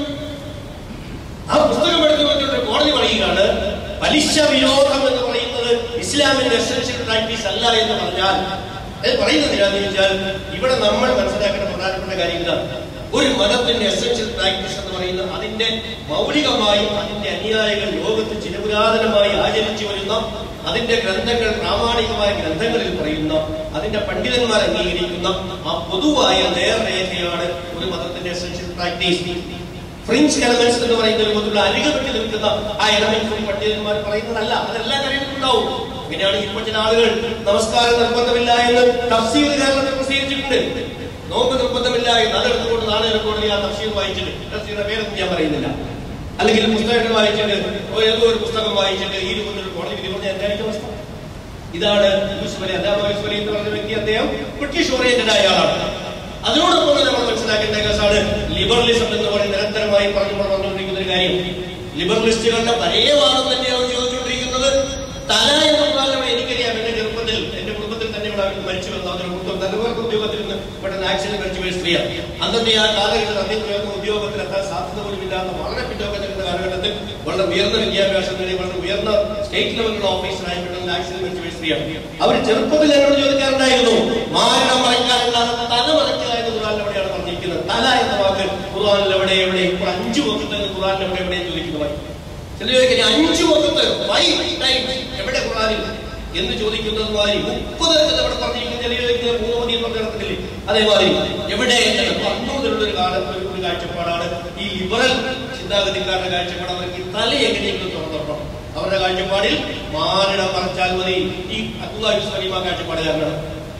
ആ പുസ്തകം എടുത്തു വെച്ചിട്ട് കോടതി പറയുകയാണ് പലിശ വിരോധം എന്ന് പറയുന്നത് ഇസ്ലാമിന്റെ എസൻഷ്യൽ പ്രാക്ടീസ് അല്ല എന്ന് പറഞ്ഞാൽ അത് പറയുന്നത് എന്താണെന്ന് ചോദിച്ചാൽ ഇവിടെ നമ്മൾ മനസ്സിലാക്കേണ്ട പ്രധാനപ്പെട്ട കാര്യം ഇതാണ് ഒരു മതത്തിന്റെ എസൻഷ്യൽ പ്രാക്ടീസ് എന്ന് പറയുന്നത് അതിന്റെ മൗലികമായി അതിന്റെ അനുയായികൾ ലോകത്ത് ചിരപുരാതനമായി ആചരിച്ചു വരുന്ന അതിന്റെ ഗ്രന്ഥങ്ങൾ പ്രാമാണികമായ ഗ്രന്ഥങ്ങളിൽ പറയുന്ന അതിന്റെ പണ്ഡിതന്മാർ അംഗീകരിക്കുന്ന ആ പൊതുവായ നേർരേഖയാണ് ഒരു മതത്തിന്റെ എസൻഷ്യൽ പ്രാക്ടീസ് ഫ്രിഞ്ച് എലമെന്റ്സ് എന്ന് പറയുന്ന രൂപത്തിലുള്ള അരികപ്പെട്ട് നിൽക്കുന്ന ആ എലമെന്റ്സ് പണ്ഡിതന്മാർ പറയുന്നതല്ല അതെല്ലാ കാര്യത്തിലും ഉണ്ടാവും ഇങ്ങനെയാണ് ഇപ്പോൾ ചില ആളുകൾ നമസ്കാരം നിർബന്ധമില്ല എന്ന് തഫ്സീർ കേരളത്തിൽ പ്രസിദ്ധീകരിച്ചിട്ടുണ്ട് നോമ്പ് നിർബന്ധമില്ല എന്ന് അതെടുത്തുകൊണ്ട് നാളെ എടുത്തുകൊണ്ട് ആ തഫ്സീർ വായിച്ചിട്ട് തഫ്സീറിന്റെ പേരൊന്നും ഞാൻ പറയുന്നില്ല അല്ലെങ്കിൽ പുസ്തകങ്ങൾ വായിച്ചിട്ട് ഒരു ഏതോ ഒരു പുസ്തകം വായിച്ചിട്ട് ഈ രൂപത്തിൽ കോടതി വിധി പറഞ്ഞ എന്തായിരിക്കും അവസ്ഥ ഇതാണ് യൂസുഫ് അലി അല്ലാമ യൂസുഫ് അലി എന്ന് പറഞ്ഞ വ്യക്തി അദ്ദേഹം ബ്രിട്ടീഷ് ഓറിയന്റഡ് ആയ ആളാണ് അതിനോടൊപ്പം തന്നെ നമ്മൾ മനസ്സിലാക്കേണ്ട കേസാണ് ലിബറലിസം എന്ന് പറയുന്ന നിരന്തരമായി പറഞ്ഞു പറഞ്ഞുകൊണ്ടിരിക്കുന്ന ഒരു കാര്യം ലിബറലിസ്റ്റുകളുടെ പഴയ വാദം തന്നെയാണ് ചോദിച്ചുകൊണ്ടിരിക്കുന്നത് തല എന്ന് പറഞ്ഞാൽ എനിക്കറിയാം എന്റെ ചെറുപ്പത്തിൽ എന്റെ കുടുംബത്തിൽ തന്നെ ഇവിടെ അവർ മരിച്ചു വന്ന അതിന് കുടുംബം നല്ലവർക്ക് ഉദ്യോഗത്തിൽ നിന്ന് പെട്ടെന്ന് ആക്സിഡന്റ് മരിച്ചു പോയ സ്ത്രീയാണ് അന്നത്തെ ആ കാലഘട്ടത്തിൽ അദ്ദേഹം ഉയർന്ന ഉദ്യോഗത്തിൽ എത്താൻ സാധ്യത പോലും ഇല്ലാത്ത വളരെ പിന്നോക്കം നിൽക്കുന്ന കാലഘട്ടത്തിൽ വളരെ ഉയർന്ന വിദ്യാഭ്യാസം നേടി വളരെ ഉയർന്ന സ്റ്റേറ്റ് ലെവലിലുള്ള ഓഫീസറായി പെട്ടെന്ന് ആക്സിഡന്റ് മരിച്ചു പോയ സ്ത്രീയാണ് അവർ ചെറുപ്പത്തിൽ എന്നോട് ചോദിക്കാറുണ്ടായിരുന്നു മാരണം മറയ്ക്കാനല്ലാതെ തല മറയ്ക്കുക എന്ന് ഖുറാനിൽ എവിടെയാണ് പറഞ്ഞിരിക്കുന്നത് തല എന്ന വാക്ക് ഖുറാനിൽ എവിടെ എവിടെ ഇപ്പോൾ അഞ്ചു വക്കത്ത് ഖുറാനിൽ എവിടെ എവിടെ ചോദിക്കുന്നതായി ചില ചോദിക്കാൻ അഞ്ചു വക്കത്ത് ഫൈവ് ടൈംസ് എവിടെ ഖുറാനിൽ എന്ന് ചോദിക്കുന്നത് മാതിരി മുപ്പത് എന്ന് ഇവിടെ പറഞ്ഞിരിക്കുന്ന ചില ചോദിക്കുന്നത് മൂന്ന് മതി എന്ന് പറഞ്ഞിടത്തില്ലേ അതേമാതിരി എവിടെ എന്ന് അന്നു മുതലുള്ള ഒരു കാലം ഒരു ഒരു കാഴ്ചപ്പാടാണ് ഈ ലിബറൽ ചിന്താഗതിക്കാരുടെ കാഴ്ചപ്പാട് അവർക്ക് ഈ തല എങ്ങനെയെങ്കിലും തുറന്നിടണം അവരുടെ കാഴ്ചപ്പാടിൽ മാനിടം മറച്ചാൽ മതി ഈ അബ്ദുള്ള യൂസുഫ് അലീമ കാഴ്ചപ്പാടുകാരനാണ്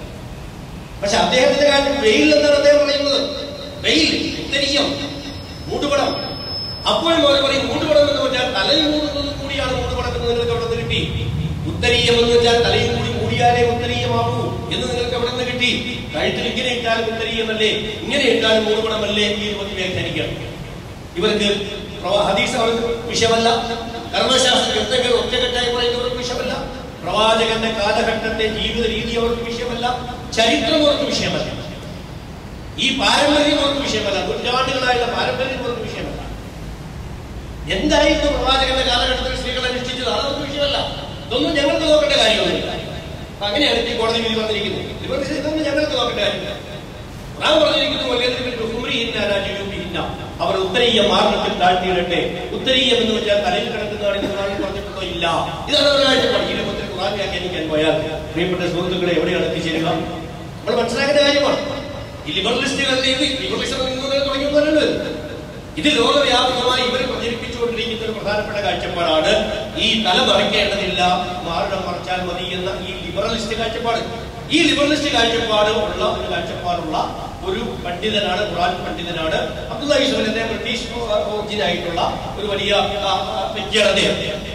പക്ഷെ അദ്ദേഹത്തിന്റെ കാര്യം വെയിൽ എന്നാണ് അദ്ദേഹം പറയുന്നത് വെയിൽ ഉത്തരീയം മൂടുപടം അപ്പോഴും അവർ പറയും മൂടുപടം എന്ന് വെച്ചാൽ തലയിൽ മൂടുന്നത് കൂടിയാണ് മൂടുപടം എന്ന് നിങ്ങൾക്ക് അവിടെ നിന്ന് കിട്ടി ഉത്തരീയം എന്ന് വെച്ചാൽ തലയിൽ കൂടി മൂടിയാലേ ഉത്തരീയമാകൂ എന്ന് നിങ്ങൾക്ക് അവിടെ നിന്ന് കിട്ടി കഴുത്തിൽ ഇങ്ങനെ ഇട്ടാലും ഉത്തരീയമല്ലേ ഇങ്ങനെ ഇട്ടാലും മൂടുപടമല്ലേ ഈ രൂപത്തിൽ വ്യാഖ്യാനിക്കണം ഇവർക്ക് പ്രവാ- ഹദീസ് അവർക്ക് വിഷയമല്ല കർമ്മശാസ്ത്ര ഗ്രന്ഥങ്ങൾ ഒറ്റക്കെട്ടായി പറയുന്നവർക്ക് വിഷയമല്ല പ്രവാചകന്റെ കാലഘട്ടത്തെ ജീവിത രീതി അവർക്ക് വിഷയമല്ല ചരിത്രം അവർക്ക് വിഷയമല്ല ഈ പാരമ്പര്യം അവർക്ക് വിഷയമല്ല നൂറ്റാണ്ടുകളായുള്ള പാരമ്പര്യം അവർക്ക് വിഷയമല്ല എന്തായിരുന്നു പ്രവാചകന്റെ കാലഘട്ടത്തിൽ സ്ത്രീകളെ നിശ്ചയിച്ചത് അതവർക്ക് വിഷയമല്ല ഇതൊന്നും ഞങ്ങൾക്ക് നോക്കേണ്ട കാര്യമൊന്നുമില്ല അപ്പൊ അങ്ങനെയാണ് ഈ കോടതി വിധി പറഞ്ഞിരിക്കുന്നത് ഇവർക്ക് ഇതൊന്നും ഞങ്ങൾക്ക് നോക്കേണ്ട കാര്യമില്ല ഖുർആൻ പറഞ്ഞിരിക്കുന്നു വല്യതിൽ ബഹുമരിയില്ല രാജീവില്ല അവർ ഉത്തരീയ മാർഗത്തിൽ താഴ്ത്തിയിടട്ടെ ഉത്തരീയം എന്ന് വെച്ചാൽ തലയിൽ കിടക്കുന്നതാണ് എന്ന് ഖുർആനിൽ പറഞ്ഞിട്ടുണ്ടോ ഇല്ല ഇതാണ് ഒരു കാഴ്ചപ്പാട് ഈ രൂപത്തിൽ ഖുർആൻ വ്യാഖ്യാനിക്കാൻ പോയാൽ പ്രിയപ്പെട്ട സുഹൃത്തുക്കളെ എവിടെയാണ് എത്തിച്ചേരുക നമ്മൾ മനസ്സിലാക്കേണ്ട കാര്യമാണ് ഈ ലിബറലിസ്റ്റുകളുടെ ഇത് ലിബറലിസം ഇന്നലെ തുടങ്ങിയൊന്നുമല്ലല്ലോ ഇത്. ഇത് ലോകവ്യാപകമായി ഇവർ പ്രചരിപ്പിച്ചുകൊണ്ടിരിക്കുന്ന ഒരു പ്രധാനപ്പെട്ട കാഴ്ചപ്പാടാണ് ഈ തല മറിക്കേണ്ടതില്ല മാറിടം മറിച്ചാൽ മതി എന്ന ഈ ലിബറലിസ്റ്റ് കാഴ്ചപ്പാട് ഈ ലിബറലിസ്റ്റ് കാഴ്ചപ്പാട് ഉള്ള ഒരു കാഴ്ചപ്പാടുള്ള ഒരു പണ്ഡിതനാണ് ഖുറാൻ പണ്ഡിതനാണ് അബ്ദുള്ള യൂസുഫ് അദ്ദേഹം ബ്രിട്ടീഷ് ഓറിജിനായിട്ടുള്ള ഒരു വലിയ ആ, ആ, വ്യക്തിയാണ് അദ്ദേഹം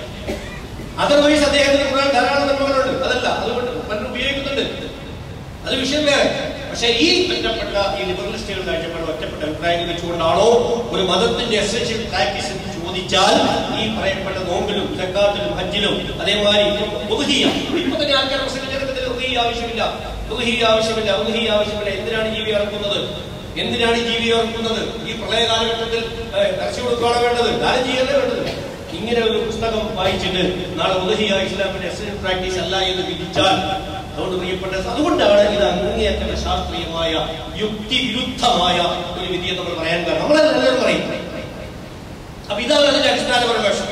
അതർവൈസ് അദ്ദേഹത്തിന് ഖുറാൻ ധാരാളം നന്മകളുണ്ട് അതല്ല അതുകൊണ്ട് പലരും ഉപയോഗിക്കുന്നുണ്ട് അത് വിഷയം വേറെ പക്ഷെ ഈ ഒറ്റപ്പെട്ട ഈ ലിബറലിസ്റ്റുകൾ കാഴ്ചപ്പാട് ഒറ്റപ്പെട്ട അഭിപ്രായങ്ങൾ വെച്ചുകൊണ്ടാണോ ഒരു മതത്തിന്റെ എസൻഷ്യൽ പ്രാക്ടീസ് എന്ന് ചോദിച്ചാൽ ഈ പറയപ്പെട്ട നോമ്പിലും സക്കാത്തിലും ഹജ്ജിലും അതേമാതിരി ഉദ്ഹിയ ഇപ്പൊ തന്നെ ആൾക്കാർ മുസ്ലിം ജനത്തിൽ ഉദ്ഹിയ ആവശ്യമില്ല ഉദ്ഹിയ ആവശ്യമില്ല ഉദ്ഹിയ ആവശ്യമില്ല എന്തിനാണ് ജീവി ഇറക്കുന്നത് എന്തിനാണ് ഈ ജീവി ഇറക്കുന്നത് ഈ പ്രളയ കാലഘട്ടത്തിൽ ഏഹ്, ഇറച്ചി കൊടുക്കുകയാണ് വേണ്ടത് ദാനം ചെയ്യല്ലേ വേണ്ടത് ഇങ്ങനെ ഒരു പുസ്തകം വായിച്ചിട്ട് നാളെ ഉദഹിയ ഇസ്ലാമിന്റെ എസൻഷ്യൽ പ്രാക്ടീസ് അല്ല എന്ന് വിധിച്ചാൽ അതുകൊണ്ട് പ്രിയപ്പെട്ട അതുകൊണ്ടാണ് ഇത് അങ്ങേയറ്റം ശാസ്ത്രീയമായ യുക്തി വിരുദ്ധമായ ഒരു വിധിയെ നമ്മൾ പറയാൻ കാരണം നമ്മളത് എല്ലാവരും പറയും അപ്പൊ ഇതാണ് അതിന്റെ അടിസ്ഥാനപരമായ വശം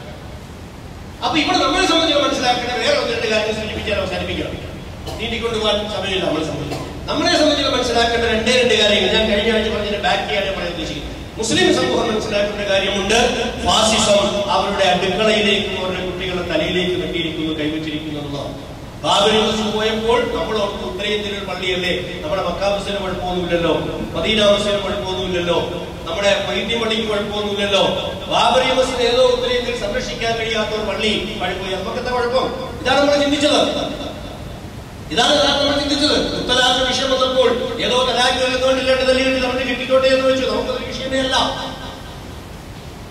അപ്പൊ ഇവിടെ നമ്മളെ സംബന്ധിച്ച് മനസ്സിലാക്കേണ്ട വേറെ ഒന്ന് രണ്ട് കാര്യങ്ങൾ സൂചിപ്പിച്ചാൽ അവസാനിപ്പിക്കണം നീട്ടിക്കൊണ്ടു പോകാൻ സമയമില്ല നമ്മളെ സംബന്ധിച്ച് നമ്മളെ സംബന്ധിച്ച് മനസ്സിലാക്കേണ്ട രണ്ടേ രണ്ട് കാര്യങ്ങൾ ഞാൻ കഴിഞ്ഞ ആഴ്ച പറഞ്ഞതിന്റെ ബാക്കിയാണ് ഞാൻ പറയാൻ ഉദ്ദേശിക്കുന്നത് മുസ്ലിം സമൂഹം മനസ്സിലാക്കേണ്ട കാര്യമുണ്ട് ഫാസിസം അവരുടെ അടുക്കളയിലേക്കും അവരുടെ കുട്ടികളുടെ തലയിലേക്ക് വെട്ടിയിരിക്കുന്നു കൈവച്ചിരിക്കുന്നു എന്നുള്ളതാണ് ബാബരി മസ്ജിദ് പോയപ്പോൾ നമ്മൾ ഓർത്ത് ഉത്തരേന്ത്യയിൽ ഒരു പള്ളിയല്ലേ നമ്മുടെ മക്കാബസിന് കുഴപ്പമൊന്നുമില്ലല്ലോ മദീന മസ്ജിദിന് കുഴപ്പമൊന്നുമില്ലല്ലോ നമ്മുടെ വൈദ്യം പള്ളിക്ക് കുഴപ്പമൊന്നുമില്ലല്ലോ ബാബരി മസ്ജിദ് ഏതോ ഉത്തരേന്ത്യയിൽ സംരക്ഷിക്കാൻ കഴിയാത്ത ഒരു പള്ളി പഴിപ്പോയി നമുക്കെന്താ കുഴപ്പം ഇതാണ് നമ്മൾ ചിന്തിച്ചത് ഇതാണ് യഥാർത്ഥം നമ്മൾ ചിന്തിച്ചത് മുത്തലാഖ് വിഷയം വന്നപ്പോൾ ഏതോ തലാഖ് വരുന്നതുകൊണ്ട് രണ്ട് തലയിട്ട് നമ്മൾ കിട്ടിക്കോട്ടെ എന്ന് വെച്ചു നമുക്കതൊരു വിഷയമേ അല്ല മുത്തലാഖ് വിഷയം വന്നപ്പോൾ ഏതോ തലാഖ് വരുന്നതുകൊണ്ട് രണ്ട് തലയിട്ട് നമ്മൾ കിട്ടിക്കോട്ടെ എന്ന് വെച്ചു നമുക്കതൊരു വിഷയമേ അല്ല മുത്തലാഖ് വിഷയം വന്നപ്പോൾ ഏതോ തലാഖ് വരുന്നതുകൊണ്ട് രണ്ട് തലയിട്ട് നമ്മൾ കിട്ടിക്കോട്ടെ എന്ന് വെച്ചു നമുക്കതൊരു വിഷയമേ അല്ല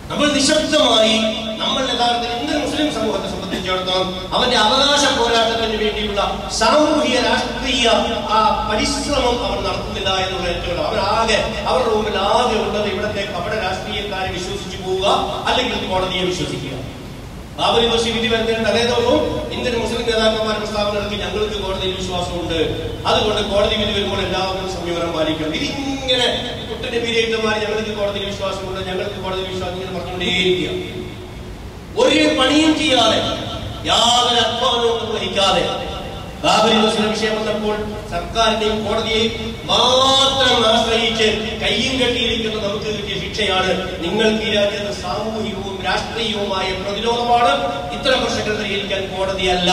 നമ്മൾ നിശബ്ദമായി നമ്മൾ യഥാർത്ഥത്തിൽ ഇന്ന് മുസ്ലിം സമൂഹത്തെ സംബന്ധിച്ചിടത്തോളം അവന്റെ അവകാശ പോരാട്ടത്തിന് വേണ്ടിയുള്ള സാമൂഹിക രാഷ്ട്രീയ ആ പരിശ്രമം അവർ നടത്തുന്നില്ല എന്നുള്ള ഏറ്റവും അവരാകെ അവരുടെ മുമ്പിൽ ആകെ ഉള്ളത് ഇവിടത്തെ അവിടെ രാഷ്ട്രീയക്കാരെ വിശ്വസിച്ചു പോവുക അല്ലെങ്കിൽ കോടതിയെ വിശ്വസിക്കുക ബാബരി ദോഷി വിധി വരുന്നതിന് തലേ ദിവസവും ഇന്ത്യൻ മുസ്ലിം നേതാക്കന്മാർ പ്രസ്താവന ഇറക്കി ഞങ്ങൾക്ക് കോടതിയിൽ വിശ്വാസമുണ്ട് അതുകൊണ്ട് കോടതി വിധി വരുമ്പോൾ എല്ലാവരും സംയമനം പാലിക്കണം ഇതിങ്ങനെ കുട്ടന്റെ പീരിയന്മാർ ഞങ്ങൾക്ക് കോടതിയിൽ വിശ്വാസമുണ്ട് ഞങ്ങൾക്ക് കോടതി വിശ്വാസം ഇങ്ങനെ പറഞ്ഞുകൊണ്ടേയിരിക്കുക ഒരു പണിയും ചെയ്യാതെ യാതൊരു അധ്വാനവും നിർവഹിക്കാതെ ബാബരി മസ്ജിദ് വിഷയം വന്നപ്പോൾ സർക്കാരിനെയും കോടതിയെയും മാത്രം ആശ്രയിച്ച് കയ്യും കെട്ടിയിരിക്കുന്ന നമുക്ക് കിട്ടിയ ശിക്ഷയാണ് നിങ്ങൾക്ക് ഈ രാജ്യത്ത് സാമൂഹികവും രാഷ്ട്രീയവുമായ പ്രതിരോധമാണ് ഇത്തരം പ്രശ്നങ്ങൾ പരിഹരിക്കാൻ കോടതിയല്ല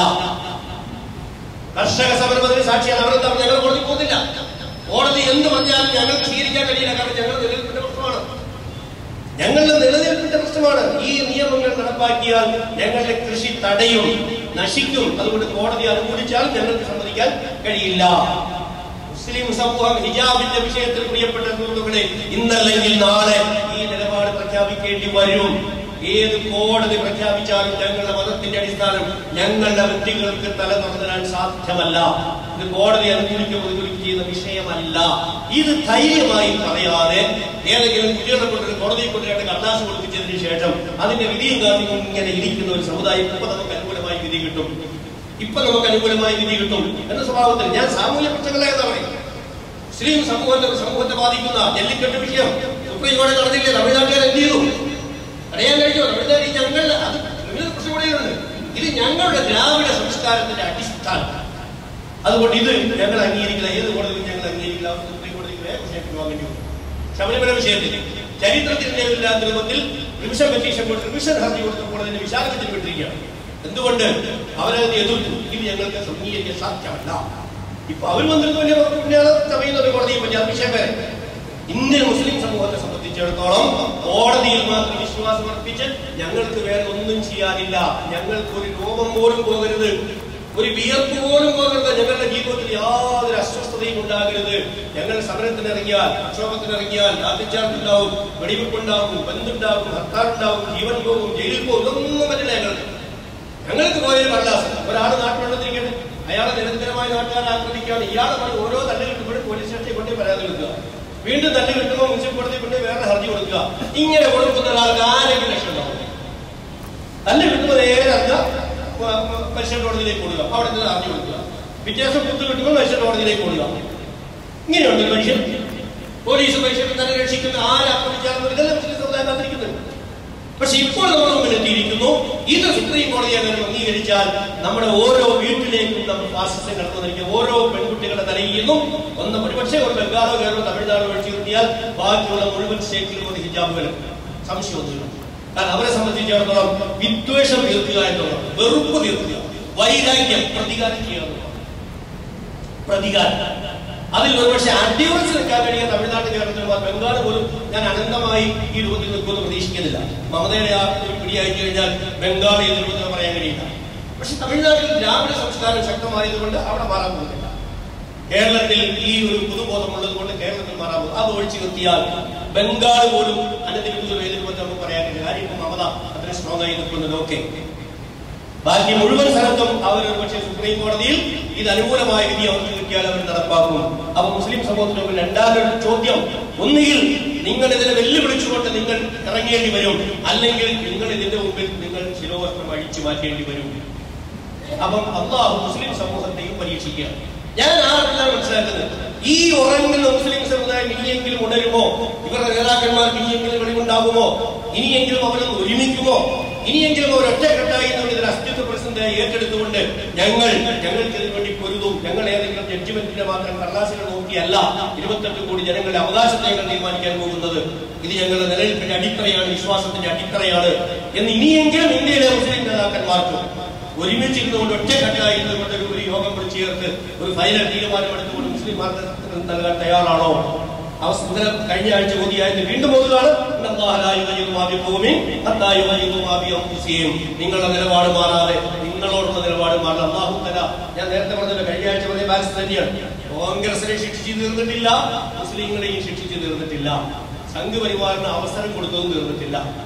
കർഷക സമരത്തിന് സാക്ഷിയാണ് അവർ തമ്മിൽ ഞങ്ങൾ കോടതി പോകുന്നില്ല കോടതി എന്ത് പറഞ്ഞാലും ഞങ്ങൾക്ക് സ്വീകരിക്കാൻ കഴിയില്ല കാരണം ഞങ്ങൾ നിലനിൽപ്പിന്റെ പ്രശ്നമാണ് ഞങ്ങളുടെ നിലനിൽപ്പിന്റെ പ്രശ്നമാണ് ഈ നിയമങ്ങൾ നടപ്പാക്കിയാൽ ഞങ്ങളുടെ കൃഷി തടയും നശിക്കും അതുകൊണ്ട് കോടതി അനുകൂലിച്ചാൽ ഞങ്ങൾക്ക് സമ്മതിക്കാൻ കഴിയില്ല മുസ്ലിം സമൂഹം ഹിജാബിന്റെ വിഷയത്തിൽ പ്രിയപ്പെട്ട സുഹൃത്തുക്കളെ ഇന്നല്ലെങ്കിൽ നാളെ ഈ നിലപാട് പ്രഖ്യാപിക്കേണ്ടി വരും ഏത് കോടതി പ്രഖ്യാപിച്ചാലും ഞങ്ങളുടെ മതത്തിന്റെ അടിസ്ഥാനം ഞങ്ങളുടെ വ്യക്തികൾക്ക് തല തുറന്നിടാൻ സാധ്യമല്ല ഇത് കോടതി അനുകൂലിക്കുക പ്രതികൂലിക്കുക ചെയ്യുന്ന വിഷയമല്ല ഇത് ധൈര്യമായി പറയാതെ ഏതെങ്കിലും കുട്ടികളെ കൊണ്ട് കോടതിയെ കൊണ്ടുവരേണ്ട കടലാസ് കൊടുപ്പിച്ചതിന് ശേഷം അതിന്റെ വിധിയും കാത്തിക്കും ഇങ്ങനെ ഇരിക്കുന്ന ഒരു സമുദായം ഇപ്പൊ നമുക്ക് അനുകൂലമായി വിധി കിട്ടും ഇപ്പൊ നമുക്ക് അനുകൂലമായി വിധി കിട്ടും എന്ന സ്വഭാവത്തിൽ ഞാൻ സാമൂഹ്യ പ്രശ്നങ്ങളെ എന്ന് പറയും മുസ്ലിം സമൂഹത്തെ സമൂഹത്തെ ബാധിക്കുന്ന ജല്ലിക്കെട്ട് വിഷയം സുപ്രീം കോടതി നടന്നില്ലേ തമിഴ്നാട്ടുകാർ എന്ത് ചെയ്തു അറിയാൻ കഴിയുമോ തമിഴ്നാട് ഈ ഞങ്ങൾ അത് ക്രിമിനൽ പ്രശ്നം കൂടെയുണ്ട് ഇത് ഞങ്ങളുടെ ദ്രാവിഡ സംസ്കാരത്തിന്റെ അടിസ്ഥാനം അതുകൊണ്ട് ഇത് ഞങ്ങൾ അംഗീകരിക്കില്ല ഏത് കോടതിയും ഞങ്ങൾ അംഗീകരിക്കില്ല സുപ്രീം കോടതിക്ക് വേഗം വിഷയം വാങ്ങേണ്ടി വരും ശബരിമല വിഷയത്തിൽ ചരിത്രത്തിൽ നിലവില്ലാത്ത രൂപത്തിൽ റിവിഷൻ പെറ്റീഷൻ കൊടുത്ത് റിവിഷൻ ഹർജി കൊടുത്തപ്പോൾ അതിന്റെ വിശാലത്തിൽ വിട്ടിരിക്കുകയാണ് എന്തുകൊണ്ട് അവരത് എതിർത്തു ഇത് ഞങ്ങൾക്ക് അംഗീകരിക്കാൻ സാധ്യമല്ല ഇപ്പൊ അവർ വന്നിരുന്ന വലിയ പിന്നെയാണ് സമയുന്നത് കോടതിയും പറ്റി അത് വിഷയം വരെ ഇന്ത്യൻ മുസ്ലിം സമൂഹത്തെ സംബന്ധിച്ചിടത്തോളം കോടതിയിൽ മാത്രം വിശ്വാസം അർപ്പിച്ച് ഞങ്ങൾക്ക് വേറെ ഒന്നും ചെയ്യാനില്ല ഞങ്ങൾക്ക് ഒരു രോഗം പോലും പോകരുത് ഒരു വിയർപ്പ് പോലും പോകരുത് ഞങ്ങളുടെ ജീവിതത്തിൽ യാതൊരു അസ്വസ്ഥതയും ഉണ്ടാകരുത് ഞങ്ങൾ സമരത്തിന് ഇറങ്ങിയാൽ പ്രക്ഷോഭത്തിന് ഇറങ്ങിയാൽ ലാത്തിച്ചാർജ് ഉണ്ടാവും വെടിവെപ്പ് ഉണ്ടാവും ബന്ധുണ്ടാവും ഹർത്താൽ ഉണ്ടാവും ജീവൻ പോകും ജയിലിൽ പോകും ഇതൊന്നും പറ്റില്ല ഞങ്ങൾക്ക് ഞങ്ങൾക്ക് പോയൊരു കടലാസ് ഒരാൾ നാട്ടിലുള്ളതിരിക്കട്ടെ അയാളെ നിരന്തരമായ നാട്ടുകാരെ ആക്രമിക്കുകയാണ് ഇയാളെ പണി ഓരോ തല്ല് കിട്ടുമ്പോഴും പോലീസ് സ്റ്റേഷനിൽ കൊണ്ട് പരാതി കൊടുക്കുക വീണ്ടും തല്ല് കിട്ടുമ്പോൾ മുനിസിപ്പൽ കോടതി കൊണ്ട് വേറെ ഹർജി കൊടുക്കുക ഇങ്ങനെ കൊടുക്കുന്ന ഒരാൾക്ക് ആരെങ്കിലും ലക്ഷം ഉണ്ടാവും തല്ല് കിട്ടുമ്പോൾ നേരെ അറിഞ്ഞ പരിശോധന കോടതിയിലേക്ക് കൊടുക്കുക അവിടെ നിന്ന് ഹർജി കൊടുക്കുക വ്യത്യാസം കുത്തു കിട്ടുമ്പോൾ പരിശോധന കോടതിയിലേക്ക് കൊടുക്കുക ഇങ്ങനെയുണ്ട് ഒരു മനുഷ്യൻ പോലീസ് മനുഷ്യനെ തന്നെ രക്ഷിക്കുന്ന ആരാക്രമിച്ചാലും ഇതെല്ലാം മുസ്ലിം സമുദായം കാത്തിരിക്കുന്നുണ്ട് പക്ഷെ ഇപ്പോൾ നമ്മൾ മുമ്പിൽ എത്തിയിരിക്കുന്നു ഇത് സുപ്രീം കോടതി അങ്ങനെ അംഗീകരിച്ചാൽ നമ്മുടെ ഓരോ വീട്ടിലേക്കും നമ്മൾ ഫാസിസം കടന്നു ഓരോ പെൺകുട്ടികളുടെ തലയിൽ നിന്നും ഒന്ന് ഒരുപക്ഷെ ഒരു ബംഗാളോ കേരളോ തമിഴ്നാടോ ഒഴിച്ചു നിർത്തിയാൽ ബാക്കിയുള്ള മുഴുവൻ സ്റ്റേറ്റിലും ഒരു ഹിജാബ് വരും സംശയമൊന്നുമില്ല കാരണം അവരെ സംബന്ധിച്ചിടത്തോളം വിദ്വേഷം തീർക്കുക എന്നുള്ളത് വെറുപ്പ് തീർക്കുക വൈരാഗ്യം പ്രതികാരം ചെയ്യുക എന്നുള്ളതാണ്. പ്രതികാരം അതിൽ ഒരുപക്ഷെ അടിയുറച്ച് നിൽക്കാൻ കഴിയുക തമിഴ്നാട് കേരളത്തിൽ ബംഗാൾ പോലും ഞാൻ അനന്തമായി ഈ രൂപത്തിൽ നിൽക്കുമെന്ന് പ്രതീക്ഷിക്കുന്നില്ല മമതയുടെ ആ ഒരു പിടിയായി കഴിഞ്ഞാൽ ബംഗാൾ ഏത് രൂപത്തിൽ പറയാൻ കഴിയില്ല പക്ഷെ തമിഴ്നാട്ടിൽ ദ്രാവിഡ സംസ്കാരം ശക്തമായതുകൊണ്ട് അവിടെ മാറാൻ പോകുന്നില്ല കേരളത്തിൽ ഈ ഒരു പുതുബോധമുള്ളത് കൊണ്ട് കേരളത്തിൽ മാറാൻ പോകും അത് ഒഴിച്ചു നിർത്തിയാൽ ബംഗാൾ പോലും അനധികൃത ഏത് രൂപത്തിൽ നമുക്ക് പറയാൻ കഴിയില്ല കാര്യം ഇപ്പൊ മമത അത്ര സ്ട്രോങ് ആയി നിൽക്കുന്നത് ഓക്കെ ബാക്കി മുഴുവൻ സ്ഥലത്തും അവർ പക്ഷേ സുപ്രീം കോടതിയിൽ ഇത് അനുകൂലമായ വിധി അവർക്ക് കിട്ടിയാൽ അവർ നടപ്പാക്കും അപ്പൊ മുസ്ലിം സമൂഹത്തിന് മുമ്പിൽ രണ്ടാമതൊരു ചോദ്യം ഒന്നുകിൽ നിങ്ങൾ ഇതിനെ വെല്ലുവിളിച്ചുകൊണ്ട് നിങ്ങൾ ഇറങ്ങേണ്ടി വരും അല്ലെങ്കിൽ നിങ്ങൾ ഇതിന്റെ മുമ്പിൽ നിങ്ങൾ ശിരോവസ്ത്രം അഴിച്ചു മാറ്റേണ്ടി വരും അപ്പം അള്ളാഹു മുസ്ലിം സമൂഹത്തെയും പരീക്ഷിക്കുക ഞാൻ ആരെല്ലാം മനസ്സിലാക്കുന്നത് ഈ ഉറങ്ങുന്ന മുസ്ലിം സമുദായം ഇനിയെങ്കിലും ഉണരുമോ ഇവരുടെ നേതാക്കന്മാർക്ക് ഇനിയെങ്കിലും വെളിവുണ്ടാകുമോ ഇനിയെങ്കിലും അവരൊന്ന് ഒരുമിക്കുമോ ഇനിയെങ്കിലും അവർ ഒറ്റക്കെട്ടായി നമ്മൾ ഇതിന് അസ്തിത്വ പ്രസിഡന്റായി ഏറ്റെടുത്തുകൊണ്ട് ഞങ്ങൾ ഞങ്ങൾക്ക് ഇതിനു വേണ്ടി പൊരുതും ഞങ്ങൾ ഏതെങ്കിലും ജഡ്ജ്മെന്റിനെ മാത്രം കടലാസിനെ നോക്കിയല്ല ഇരുപത്തെട്ട് കോടി ജനങ്ങളുടെ അവകാശത്തെ ഞങ്ങൾ തീരുമാനിക്കാൻ പോകുന്നത് ഇത് ഞങ്ങളുടെ നിലനിൽപ്പിന്റെ അടിത്തറയാണ് വിശ്വാസത്തിന്റെ അടിത്തറയാണ് എന്ന് ഇനിയെങ്കിലും ഇന്ത്യയിലെ മുസ്ലിം നേതാക്കന്മാർക്ക് ഒരുമിച്ചിരുന്നുകൊണ്ട് ഒറ്റക്കെട്ടായി ഇരുന്നുകൊണ്ട് ഒരു- ഒരു യോഗം വിളിച്ചു ചേർത്ത് ഒരു ഫൈനൽ തീരുമാനമെടുത്തുകൊണ്ട് മുസ്ലിം മാർഗം നൽകാൻ തയ്യാറാണോ അവസ്ഥ കഴിഞ്ഞ ആഴ്ച മോദിയായിട്ട് വീണ്ടും ഓതുകയാണ് ഇന്നല്ലാഹ ലാ യുഗയ്യിറു മാ ബിഖൗമിൻ ഹത്താ യുഗയ്യിറു മാ ബിഅൻഫുസിഹിം. നിങ്ങളുടെ നിലപാട് മാറാതെ നിങ്ങളോടുള്ള നിലപാട് മാറാതെ അള്ളാഹു തല ഞാൻ നേരത്തെ പറഞ്ഞല്ലോ കഴിഞ്ഞ ആഴ്ച പറഞ്ഞ ബാലൻസ് തന്നെയാണ് കോൺഗ്രസിനെ ശിക്ഷിച്ചു തീർന്നിട്ടില്ല മുസ്ലിങ്ങളെയും ശിക്ഷിച്ചു തീർന്നിട്ടില്ല സംഘ് പരിവാറിന് അവസരം കൊടുത്തതും തീർന്നിട്ടില്ല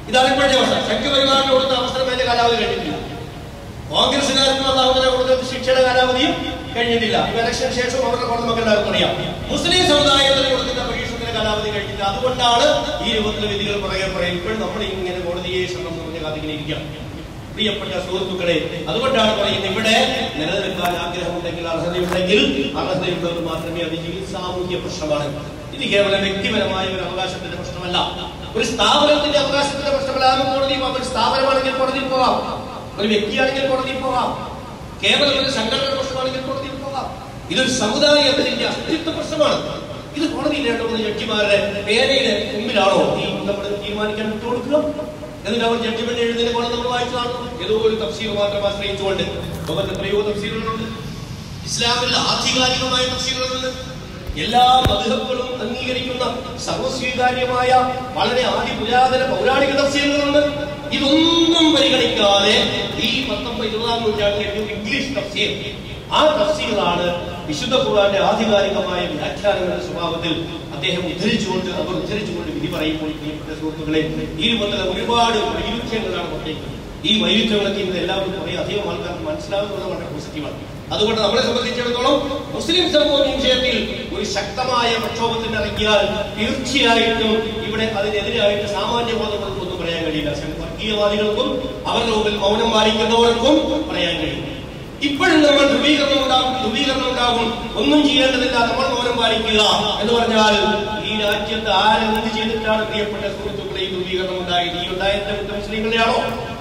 ഇതാണ് ഇപ്പോഴത്തെ അവസ്ഥ സംഘപരിവാറിന് കൊടുത്ത അവസരം അതിന്റെ കാലാവധി കഴിഞ്ഞിട്ടില്ല കോൺഗ്രസുകാർക്കും അള്ളാഹുദല കൊടുത്ത ശിക്ഷയുടെ കാലാവധിയും കഴിഞ്ഞിട്ടില്ല ഇപ്പൊ ഇലക്ഷന് ശേഷം അവരുടെ കോടതി നമുക്ക് എല്ലാവർക്കും അറിയാം മുസ്ലിം സമുദായത്തിന് കൊടുക്കുന്ന പരീക്ഷണത്തിന്റെ കാലാവധി കഴിഞ്ഞില്ല അതുകൊണ്ടാണ് ഈ രൂപത്തിലെ വിധികൾ പുറകെ പറയും ഇപ്പോഴും നമ്മൾ ഇങ്ങനെ കോടതിയെ ശ്രമം പറഞ്ഞ കാത്തിങ്ങനെ ഇരിക്കാം പ്രിയപ്പെട്ട സുഹൃത്തുക്കളെ അതുകൊണ്ടാണ് പറയുന്നത് ഇവിടെ നിലനിൽക്കാൻ ആഗ്രഹമുണ്ടെങ്കിൽ അർഹതയുണ്ടെങ്കിൽ അർഹതയുള്ളവർ മാത്രമേ അത് ജീവി സാമൂഹ്യ പ്രശ്നമാണ് ഇത് കേവലം വ്യക്തിപരമായ ഒരു അവകാശത്തിന്റെ പ്രശ്നമല്ല ഒരു സ്ഥാപനത്തിന്റെ അവകാശത്തിന്റെ പ്രശ്നമല്ല അത് കോടതിയിൽ പോകാം ഒരു സ്ഥാപനമാണെങ്കിൽ കോടതിയിൽ പോകാം ഒരു വ്യക്തിയാണെങ്കിൽ കോടതിയിൽ പോകാം കേവലം ഒരു സംഘടന പ്രശ്നമാണെങ്കിൽ കോടതിയിൽ പോകാം ഇതൊരു സമുദായത്തിന്റെ അസ്തിത്വ പ്രശ്നമാണ് ഇത് കോടതിയിൽ രണ്ട് മൂന്ന് ജഡ്ജിമാരുടെ പേരയുടെ മുമ്പിലാണോ ഈ നമ്മൾ തീരുമാനിക്കാൻ വിട്ടു കൊടുക്കുക എന്നിട്ട് അവർ ജഡ്ജിമെന്റ് എഴുതുന്ന പോലെ നമ്മൾ വായിച്ചതാണ് ഏതോ ഒരു തഫ്സീർ മാത്രം ആശ്രയിച്ചുകൊണ്ട് ലോകത്ത് എത്രയോ തഫ്സീറുകളുണ്ട് ഇസ്ലാമിൽ ആധികാരികമായ തഫ്സീറുകളുണ്ട് എല്ലാ മധുഹബുകളും അംഗീകരിക്കുന്ന സർവസ്വീകാര്യമായ വളരെ ആദി പുരാതന പൗരാണിക തഫ്സീറുകളുണ്ട് ഇതൊന്നും പരിഗണിക്കാതെ ഈ പത്തൊമ്പത് ഇരുപതാം നൂറ്റാണ്ടിലെ ഇംഗ്ലീഷ് തഫ്സീർ ആ തഫ്സീറാണ് വിശുദ്ധ ഖുർആന്റെ ആധികാരികമായ വ്യാഖ്യാനങ്ങളുടെ സ്വഭാവത്തിൽ അദ്ദേഹം ഉദ്ധരിച്ചുകൊണ്ട് അവർ ഉദ്ധരിച്ചുകൊണ്ട് വിധി പറയുമ്പോൾ പ്രിയപ്പെട്ട സുഹൃത്തുക്കളെ ഈ രൂപത്തിലെ ഒരുപാട് വൈരുദ്ധ്യങ്ങളാണ് പുറത്തേക്കുന്നത് ഈ വൈരുദ്ധ്യങ്ങളൊക്കെ ഇന്ന് എല്ലാവരും കുറെ അധികം ആൾക്കാർക്ക് മനസ്സിലാകുന്നത് വളരെ പോസിറ്റീവാണ് അതുകൊണ്ട് നമ്മളെ സംബന്ധിച്ചിടത്തോളം മുസ്ലിം സമൂഹം ഈ വിഷയത്തിൽ ഒരു ശക്തമായ പ്രക്ഷോഭത്തിന് ഇറങ്ങിയാൽ തീർച്ചയായിട്ടും ഇവിടെ അതിനെതിരായിട്ട് സാമാന്യ ബോധങ്ങൾക്കും ഒന്നും പറയാൻ കഴിയില്ല വർഗീയവാദികൾക്കും അവരുടെ മുമ്പിൽ മൗനം പാലിക്കുന്നവർക്കും പറയാൻ കഴിയും ഇപ്പോഴും നമ്മൾ ധ്രുവീകരണം ഉണ്ടാകും ധ്രുവീകരണം ഉണ്ടാകും ഒന്നും ചെയ്യേണ്ടതില്ല നമ്മൾ മൗനം പാലിക്കുക എന്ന് പറഞ്ഞാൽ ഈ രാജ്യത്ത് ആരെന്ത് ചെയ്തിട്ടാണ് പ്രിയപ്പെട്ട സുഹൃത്തുക്കളെ ഈ ധ്രുവീകരണം ഉണ്ടായത് ഈ ഉണ്ടായത് കുറ്റം മുസ്ലിങ്ങളുടെയാണോ